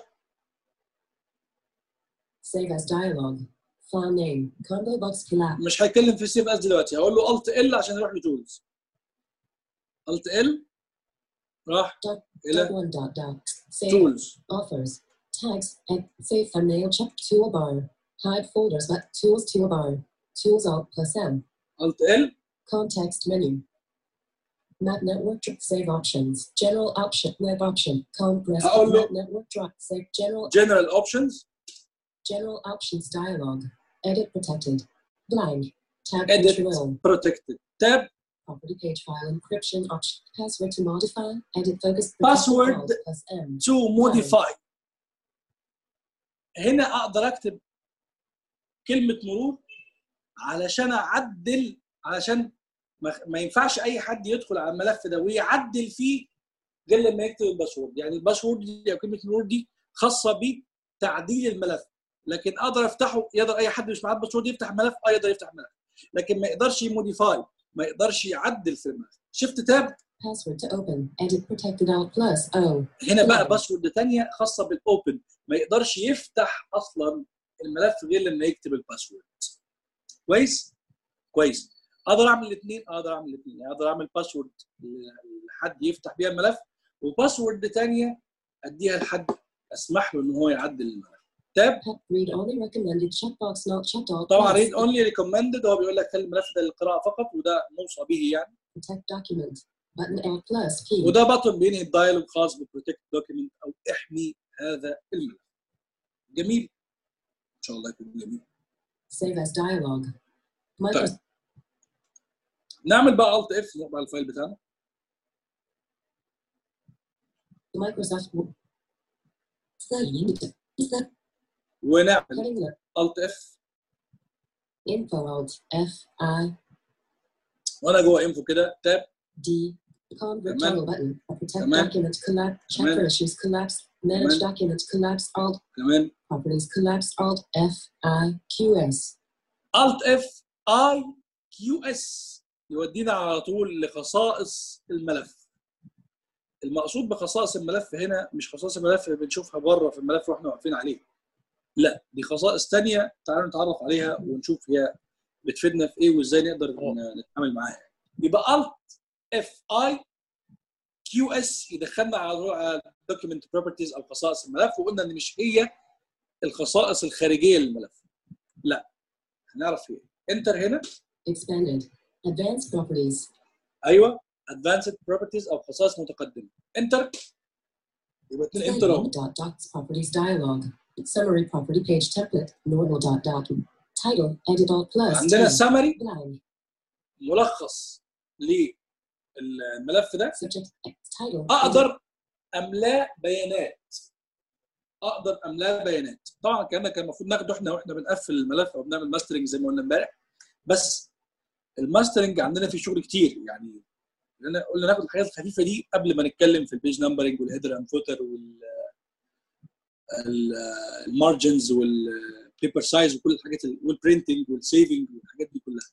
Save as dialog. File name. Combo box collapse. مش هيتكلم في السيف از دلوقتي هقول له الت ال عشان يروح لتولز الت ال راح Dot, الى dot one dot dot. Save tools offers. Tags and save thumbnail check toolbar. Hide folders but tools toolbar. Tools alt plus M. alt ال Context menu. Map network drop save options. General option web option. Compress هقول له- map network drop save general general options general options dialog. Edit protected. Blank. Tab edit control. protected tab Property page file encryption option. Password to modify. Edit focus. protected Password. alt plus M. to modify هنا اقدر اكتب كلمه مرور علشان اعدل علشان ما, ما ينفعش اي حد يدخل على الملف ده ويعدل فيه غير لما يكتب الباسورد يعني الباسورد دي او كلمه المرور دي خاصه بتعديل الملف لكن اقدر افتحه يقدر اي حد مش معاه الباسورد يفتح الملف اه يقدر يفتح الملف لكن ما يقدرش يموديفاي ما يقدرش يعدل في الملف شفت تاب Password to open. Edit protected alt plus O. هنا بقى باسورد تانية خاصة بالاوبن ما يقدرش يفتح اصلا الملف غير لما يكتب الباسورد كويس كويس اقدر اعمل الاثنين اقدر اعمل الاثنين يعني اقدر اعمل باسورد لحد يفتح بيها الملف وباسورد تانية اديها لحد اسمح له ان هو يعدل الملف تاب Read only recommended checkbox not checked alt طبعا plus. ريد اونلي ريكومندد هو بيقول لك خلي الملف ده للقراءه فقط وده موصى به يعني Protect document. Button alt plus P. وده بطن بينهي الدايلوج خاص ببروتكت دوكيمنت او احمي هذا الملف جميل ان شاء الله يكون جميل Save as dialog. Microsoft طيب. نعمل بقى الت اف نروح بقى الفايل بتاعنا Microsoft Word. Sign in. ونعمل Cutting the الت اف info alt F I وانا جوه انفو كده تاب D. Convert تمام. toggle button. Protect تمام. document collapse. Check تمام. for issues collapse. Manage تمام. document collapse alt. كمان Properties collapse alt F I Q S. الت اف اي كيو اس يودينا على طول لخصائص الملف المقصود بخصائص الملف هنا مش خصائص الملف اللي بنشوفها بره في الملف واحنا واقفين عليه لا دي خصائص تانية تعالوا نتعرف عليها ونشوف هي بتفيدنا في ايه وازاي نقدر ن- نتعامل معاها يبقى الت اف اي كيو اس يدخلنا على طول على دوكيمنت بروبرتيز او خصائص الملف وقلنا ان مش هي الخصائص الخارجيه للملف لا هنعرف ايه انتر هنا Expanded. Advanced properties. ايوه ادفانسد بروبرتيز او خصائص متقدمه انتر يبقى اتنين انتر اهو Dot docs properties dialog. Summary property page template. Normal dot dot. Title. Edit alt plus. عندنا T. سمري Blank. ملخص للملف ده Subject. Title. اقدر املاه بيانات اقدر املاه بيانات طبعا الكلام ده كان المفروض ناخده احنا واحنا بنقفل الملف او بنعمل ماسترنج زي ما قلنا امبارح بس الماسترنج عندنا فيه شغل كتير يعني لأن قلنا ناخد الحاجات الخفيفه دي قبل ما نتكلم في البيج نمبرنج والهيدر اند فوتر وال المارجنز والبيبر سايز وكل الحاجات ال- والبرينتنج والسيفنج والحاجات دي كلها.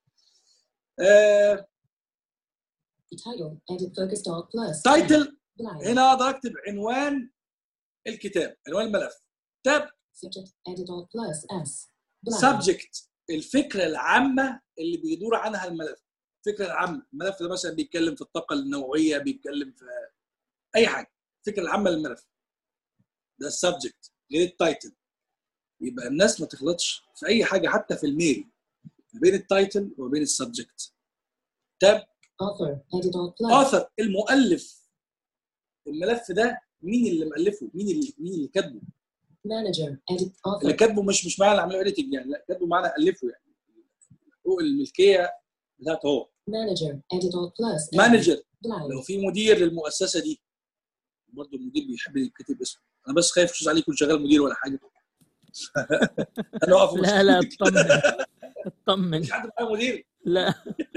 آه Title. Edit focused alt plus. تايتل Blank. هنا اقدر اكتب عنوان الكتاب عنوان الملف تاب Subject. Edit alt plus S. Blank. سبجكت الفكره العامه اللي بيدور عنها الملف الفكره العامه الملف ده مثلا بيتكلم في الطاقه النوويه بيتكلم في اي حاجه الفكره العامه للملف ده السبجكت غير التايتل يبقى الناس ما تغلطش في اي حاجه حتى في الميل ما بين التايتل وما بين السبجكت تاب Author. Edit alt plus. اثر المؤلف الملف ده مين اللي مؤلفه مين اللي مين اللي كاتبه Manager. Edit اللي author. كاتبه مش مش معنى عمليه اديتنج يعني لا كاتبه معنى الفه يعني حقوق الملكيه بتاعته هو Manager. Edit alt plus. مانجر Blank. لو في مدير للمؤسسه دي برضه المدير بيحب يكتب اسمه انا بس خايف مش عليه يكون شغال مدير ولا حاجه انا واقف لا لا وسط- اطمن اطمن مش حد معاه مدير لا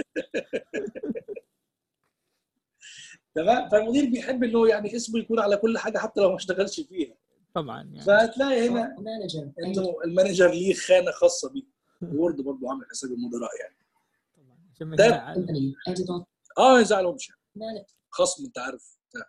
تمام فالمدير بيحب انه يعني اسمه يكون على كل حاجه حتى لو ما اشتغلش فيها طبعا يعني فهتلاقي هنا Manager. Edit. انه المانجر ليه خانه خاصه بيه وورد برضه عامل حساب المدراء يعني طبعا عشان ما ده- يزعل. Company. Edit alt. اه ما يزعلهمش Man- خصم انت عارف بتاع.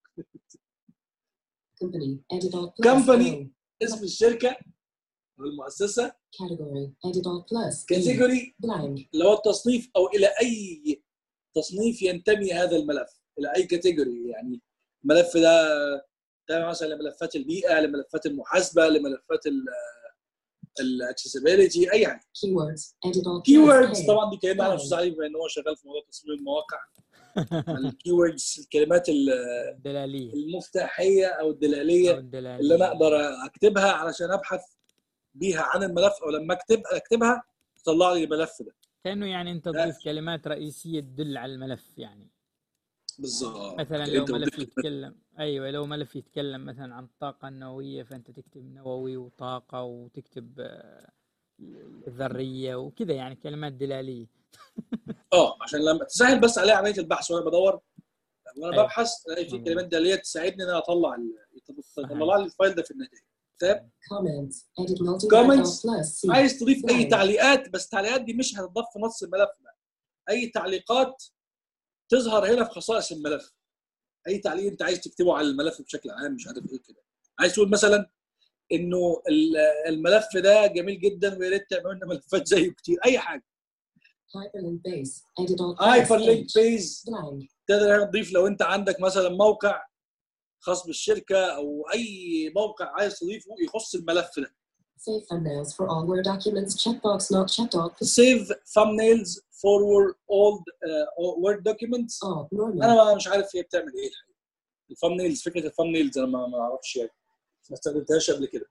Company. Edit alt plus. Company. O. اسم الشركه والمؤسسه Category. Edit alt plus. E. كاتيجوري Blank. اللي هو التصنيف او الى اي تصنيف ينتمي هذا الملف الى اي كاتيجوري يعني الملف ده تابع مثلا لملفات البيئه لملفات المحاسبه لملفات الاكسسبيلتي اي حاجه Keywords. Edit all كي keywords. ووردز Pay. طبعا دي كلمه على استاذ علي بما ان هو شغال في موضوع تصميم المواقع الكي ووردز الكلمات ال- الدلالية المفتاحيه او أو الدلاليه الدلالية اللي انا اقدر اكتبها علشان ابحث بيها عن الملف او لما اكتب اكتبها تطلع لي الملف ده كأنه يعني أنت لا. تضيف كلمات رئيسية تدل على الملف يعني بالظبط مثلا يعني لو انت ملف بتضيف يتكلم أيوة لو ملف يتكلم مثلا عن الطاقة النووية فأنت تكتب نووي وطاقة وتكتب آه، ذرية وكذا يعني كلمات دلالية اه عشان لما تسهل بس عليا عمليه البحث وانا بدور وانا أيوة. ببحث الاقي في مظبوط. كلمات داليه تساعدني ان انا اطلع ال- صحيح. تطلع لي الفايل ده في النتائج تمام Comments. Edit multi Comments. plus C. عايز تضيف اي Flag. تعليقات بس التعليقات دي مش هتضاف في نص الملف ده اي تعليقات تظهر هنا في خصائص الملف اي تعليق انت عايز تكتبه على الملف بشكل عام مش عارف ايه كده عايز تقول مثلا انه ال- الملف ده جميل جدا ويا ريت تعملوا لنا ملفات زيه كتير اي حاجه Hyperlink base. Edit all هايبر plus لينك H. بيز Blank. تقدر هنا تضيف لو انت عندك مثلا موقع خاص بالشركه او اي موقع عايز تضيفه يخص الملف ده Save thumbnails for all Word documents. Checkbox not checked off. save thumbnails for all uh, word documents Off. Normal. انا ما مش عارف هي بتعمل ايه الحقيقه الثامنيلز فكره الثامنيلز انا ما ما اعرفش يعني ما استخدمتهاش قبل كده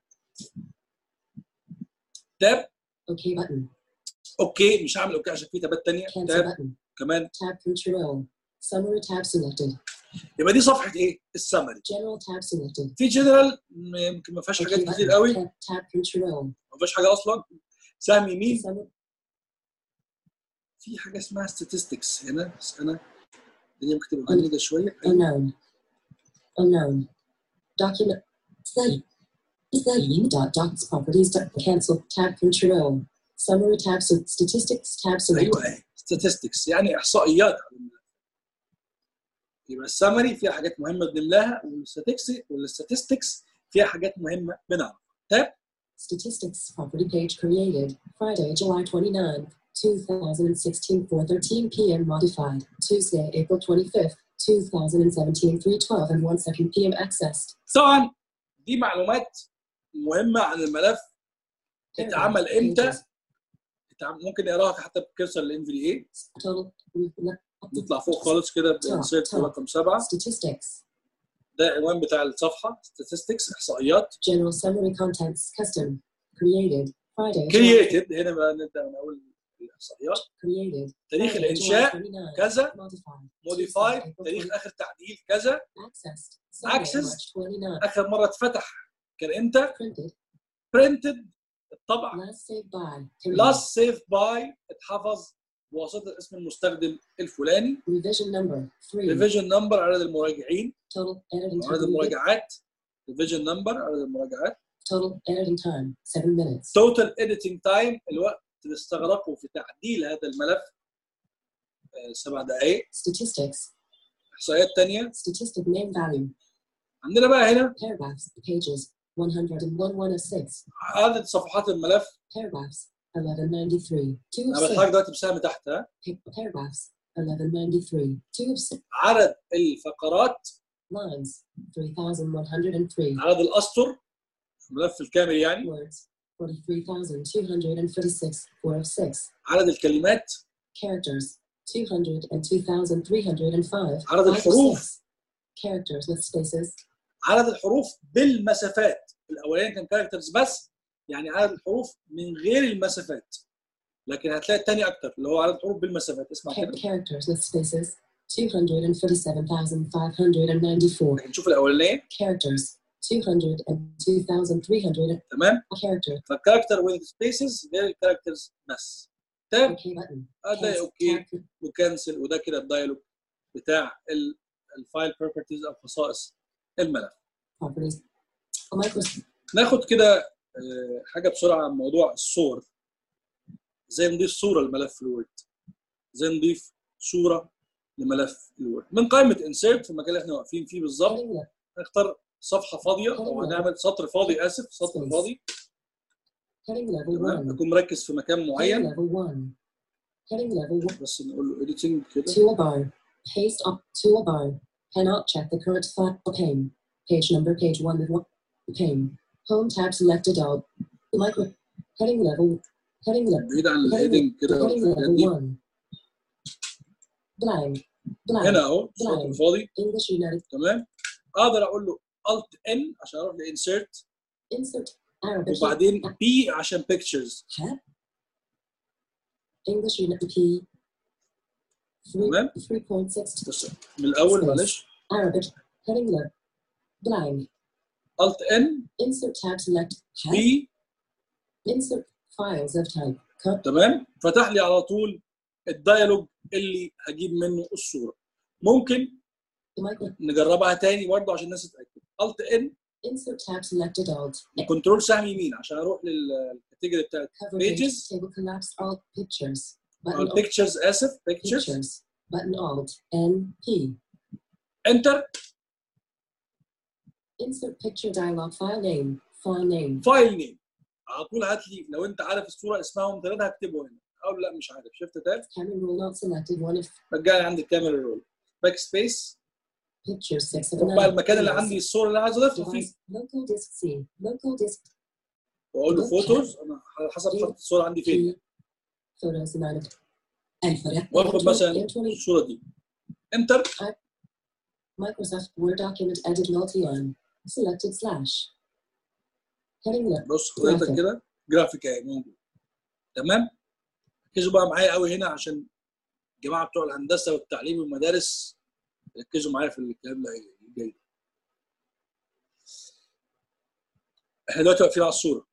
تاب OK button. اوكي مش هعمل اوكي عشان في تابات تانية Cancel تاب button. كمان Tab control. Summary tab selected. يبقى دي صفحه ايه السمري General tab selected. في جنرال يمكن ما فيهاش OK حاجات كتير button. قوي Tab, tab control. ما فيهاش حاجه اصلا سهم يمين Summary. في حاجه اسمها statistics هنا بس انا دي ممكن تبقى جديده شويه Unknown. Unknown. Document. Study. Study. Dot docs properties. Dot cancel. Tab control. Summary tab. So statistics tab selected. ايوه اهي statistics يعني احصائيات على الملف يبقى السمري فيها حاجات مهمه بنملاها والستاتستكس والستاتستكس فيها حاجات مهمه بنعرف تاب Statistics property page created Friday, July 29th, 2016, 4:13 p.m. Modified Tuesday, April 25th, 2017, 3:12 and 1 second p.m. Accessed. طبعا دي معلومات مهمه عن الملف اتعمل امتى Pages. اتعمل ممكن نقراها حتى بكرسر الام في دي اي Total. نطلع فوق خالص كده بانسيرت رقم سبعه Statistics. ده العنوان بتاع الصفحه statistics احصائيات General summary contents. Custom. Created Friday. July- كرييتد هنا بقى نبدا نقول الاحصائيات Created. تاريخ Friday, الانشاء July 29th. كذا Modified. موديفايد Tuesday, April تاريخ 20th. اخر تعديل كذا Accessed. Sunday, Access. March 29th. اخر مره اتفتح كان امتى Printed. برنتد الطبع Last saved by. لاست سيف باي اتحفظ بواسطه اسم المستخدم الفلاني Revision number 3. ريفيجن نمبر عدد المراجعين Total editing عدد time. المراجعات ريفيجن نمبر عدد المراجعات Total editing time 7 minutes. توتال اديتنج تايم الوقت اللي استغرقه في تعديل هذا الملف آه، سبع دقائق Statistics. احصائيات ثانيه Statistic name value. عندنا بقى هنا Paragraphs. Pages. 101 106. عدد صفحات الملف Paragraphs. 1193. 2 انا of 6. بتحرك دلوقتي بسهم تحت ها Pa- Paragraphs. 1193. 2 of 6. عدد الفقرات Lines. 3103. عدد الاسطر الملف الكامل يعني Words. 43,236. 4 of 6. عدد الكلمات Characters. 202,305. عدد 5 of الحروف. 6. Characters with spaces. عدد الحروف بالمسافات الاولاني كان كاركترز بس يعني عدد الحروف من غير المسافات لكن هتلاقي الثاني اكتر اللي هو عدد الحروف بالمسافات اسمع Cha- كده characters with spaces 247,594 لكن نشوف الاولانيه characters 202,300 تمام character فالكاركتر ويز سبيسز غير الكاركترز بس تمام OK button هتلاقي Cancel- اوكي character- وكنسل وده كده الدايلوج بتاع ال- الفايل بروبرتيز او خصائص الملف properties Microsoft ناخد كده آه، حاجه بسرعه عن موضوع الصور ازاي نضيف صوره لملف الوورد ازاي نضيف صوره لملف الوورد من قائمه انسيرت في المكان اللي احنا واقفين فيه بالظبط heading left نختار صفحه فاضيه او هنعمل سطر فاضي اسف سطر فاضي heading level تمام 1 اكون مركز في مكان heading معين level 1 heading level 1 بس نقول له اديتنج كده toolbar Paste up toolbar. Cannot check the current file pane. Page number page one of one. Pane. Home tab selected all. Micro. Heading level. Heading level. بعيد عن الهيدنج كده Heading والحاجات level دي one. Blank. Blank. هنا اهو السطر الفاضي English United. تمام اقدر اقول له الت ان عشان اروح لانسيرت Insert. Arabic. وبعدين بي عشان بيكتشرز Tab. English United P. Three, تمام 3.6. بص من الاول معلش Arabic. Heading left. Blank. الت ان Insert tab select. Tab. بي Insert files of type. Cut. تمام فتح لي على طول الديالوج اللي هجيب منه الصوره ممكن Micro. نجربها تاني برضه عشان الناس تتاكد الت ان Insert tab selected alt. كنترول سهم يمين عشان اروح للكاتيجوري بتاعت Cover page. Pages. Table collapse alt pictures. Button alt. البيكتشرز اسف بيكتشرز Pictures. Button alt. N P. انتر Insert picture dialog file name. File name. فايل نيم على طول هات لي لو انت عارف الصوره اسمها ومثلثها هكتبه هنا او لا مش عارف شفت تاب Camera roll not selected. One of رجعني عند الكاميرا رول باك سبيس pictures six of روح بقى nine. المكان اللي Photos. عندي الصوره اللي انا عايز اضيفها فيه Device. Local disk C. Local disk واقول له فوتوز انا على حسب خط الصوره عندي فين P. Photos nine of. الفرق. واخد مثلا M20 الصوره دي انتر Microsoft Word document edit multi-line. Selected slash. Heading left. بص حضرتك كده جرافيك اهي موجود تمام ركزوا بقى معايا قوي هنا عشان الجماعه بتوع الهندسه والتعليم والمدارس ركزوا معايا في الكلام ده الجاي احنا دلوقتي واقفين على الصوره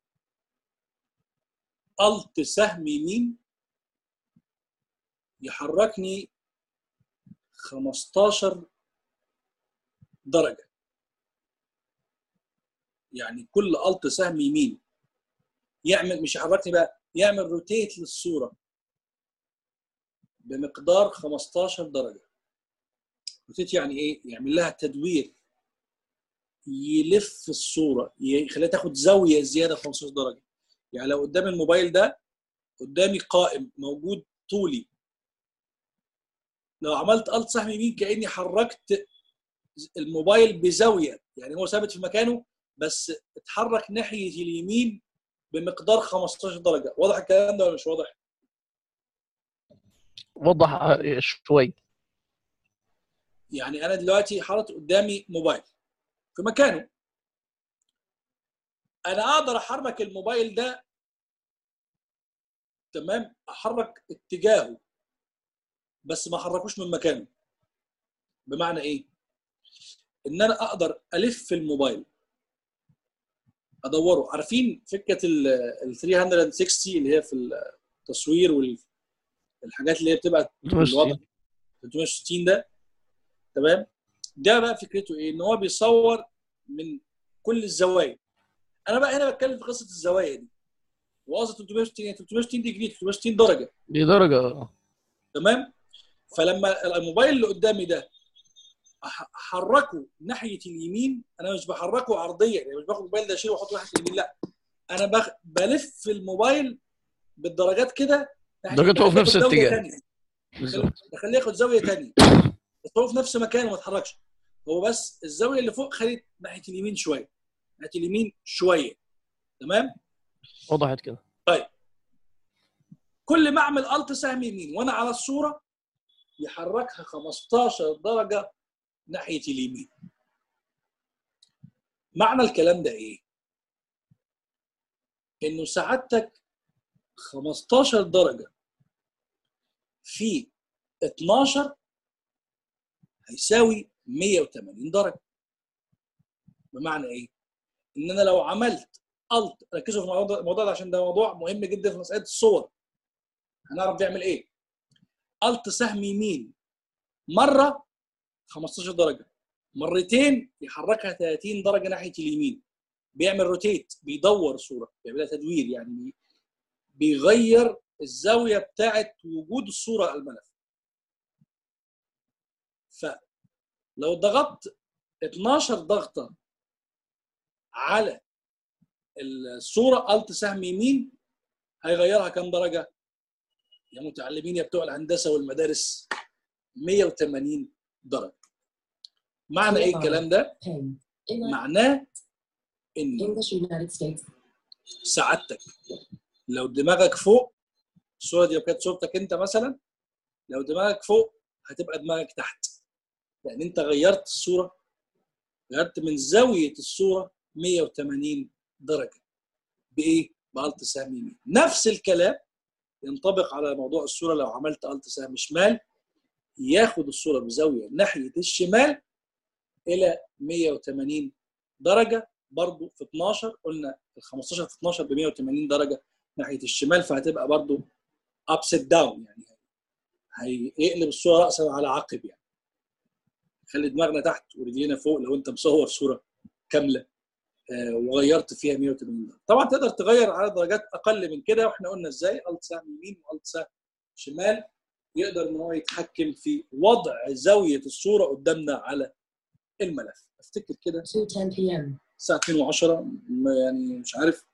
الت سهم يمين يحركني 15 درجه يعني كل الت سهم يمين يعمل مش يحركني بقى يعمل روتيت للصوره بمقدار 15 درجه روتيت يعني ايه يعمل لها تدوير يلف الصوره يخليها تاخد زاويه زياده 15 درجه يعني لو قدام الموبايل ده قدامي قائم موجود طولي لو عملت الت سهم يمين كاني حركت الموبايل بزاويه يعني هو ثابت في مكانه بس اتحرك ناحيه اليمين بمقدار 15 درجه واضح الكلام ده ولا مش واضح وضح شوي يعني انا دلوقتي حاطط قدامي موبايل في مكانه انا اقدر احرك الموبايل ده تمام احرك اتجاهه بس ما احركوش من مكانه بمعنى ايه ان انا اقدر الف الموبايل ادوره عارفين فكره ال 360 اللي هي في التصوير والحاجات اللي هي بتبقى في الوضع 360 ده تمام ده بقى فكرته ايه ان هو بيصور من كل الزوايا انا بقى هنا بتكلم في قصه الزوايا دي وقصه 360 يعني 360 ديجري 360 درجه دي درجه تمام فلما الموبايل اللي قدامي ده أح- احركه ناحيه اليمين انا مش بحركه عرضيا يعني مش باخد الموبايل ده اشيله واحطه ناحيه اليمين لا انا بخ... بلف الموبايل بالدرجات كده ناحية- درجته في نفس بخليه ياخد زاوية الاتجاه. تانية. بالظبط بخليه ياخد زاويه ثانيه بس هو في نفس مكانه ما اتحركش هو بس الزاويه اللي فوق خدت ناحيه اليمين شويه ناحيه اليمين شويه تمام وضحت كده كل ما اعمل الت سهم يمين وانا على الصوره يحركها 15 درجه ناحيه اليمين معنى الكلام ده ايه انه سعادتك 15 درجه في 12 هيساوي 180 درجه بمعنى ايه ان انا لو عملت الت ركزوا في الموضوع الموضوع ده عشان ده موضوع مهم جدا في مساله الصور هنعرف نعمل ايه الت سهم يمين مره 15 درجه مرتين يحركها 30 درجه ناحيه اليمين بيعمل روتيت بيدور صوره بيعملها تدوير يعني بيغير الزاويه بتاعه وجود الصوره على الملف فلو ضغطت 12 ضغطه على الصوره الت سهم يمين هيغيرها كام درجه يا متعلمين يا بتوع الهندسه والمدارس 180 درجه معنى ايه الكلام ده Pain. Inlet. معناه ان English United States. سعادتك لو دماغك فوق الصوره دي لو كانت صورتك انت مثلا لو دماغك فوق هتبقى دماغك تحت لان انت غيرت الصوره غيرت من زاويه الصوره 180 درجه بايه؟ بالت سهم يمين نفس الكلام ينطبق على موضوع الصوره لو عملت الت سهم شمال ياخد الصوره بزاويه ناحيه الشمال الى 180 درجه برضو في 12 قلنا ال 15 في 12 ب 180 درجه ناحيه الشمال فهتبقى برضو ابسيد داون يعني هيقلب الصوره راسا على عقب يعني خلي دماغنا تحت ورجلينا فوق لو انت مصور صوره كامله آه، وغيرت فيها 180 درجه طبعا تقدر تغير على درجات اقل من كده واحنا قلنا ازاي الت سهم يمين والت سهم شمال يقدر ان هو يتحكم في وضع زاويه الصوره قدامنا على الملف افتكر كده 2:10 p.m. الساعه 2 و10 يعني مش عارف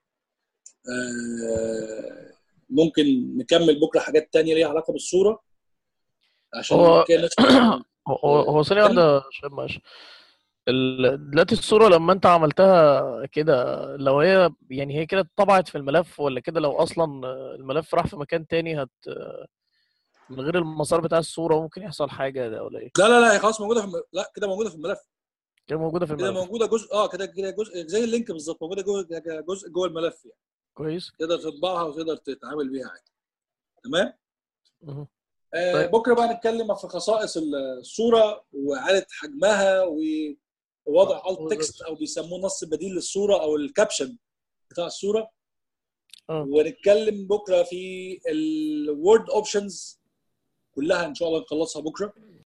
آه، ممكن نكمل بكره حاجات تانية ليها علاقه بالصوره عشان هو- كده الناس هو هو هو ثانية واحدة يا شباب معلش ال- دلوقتي الصورة لما انت عملتها كده لو هي يعني هي كده اتطبعت في الملف ولا كده لو اصلا الملف راح في مكان تاني هت من غير المسار بتاع الصورة ممكن يحصل حاجة ده ولا ايه؟ لا لا لا هي خلاص موجوده في الم... لا كده موجوده في الملف كده موجودة في كده الملف موجوده جزء اه كده كده جزء زي اللينك بالظبط موجوده جوه جزء جوه الملف يعني كويس؟ تقدر تطبعها وتقدر تتعامل بيها عادي تمام مهم. آه طيب. بكره بقى نتكلم في خصائص الصوره واعاده حجمها ووضع آه، الت تكست او بيسموه نص بديل للصوره او الكابشن بتاع الصوره اه ونتكلم بكره في الوورد اوبشنز كلها ان شاء الله نخلصها بكره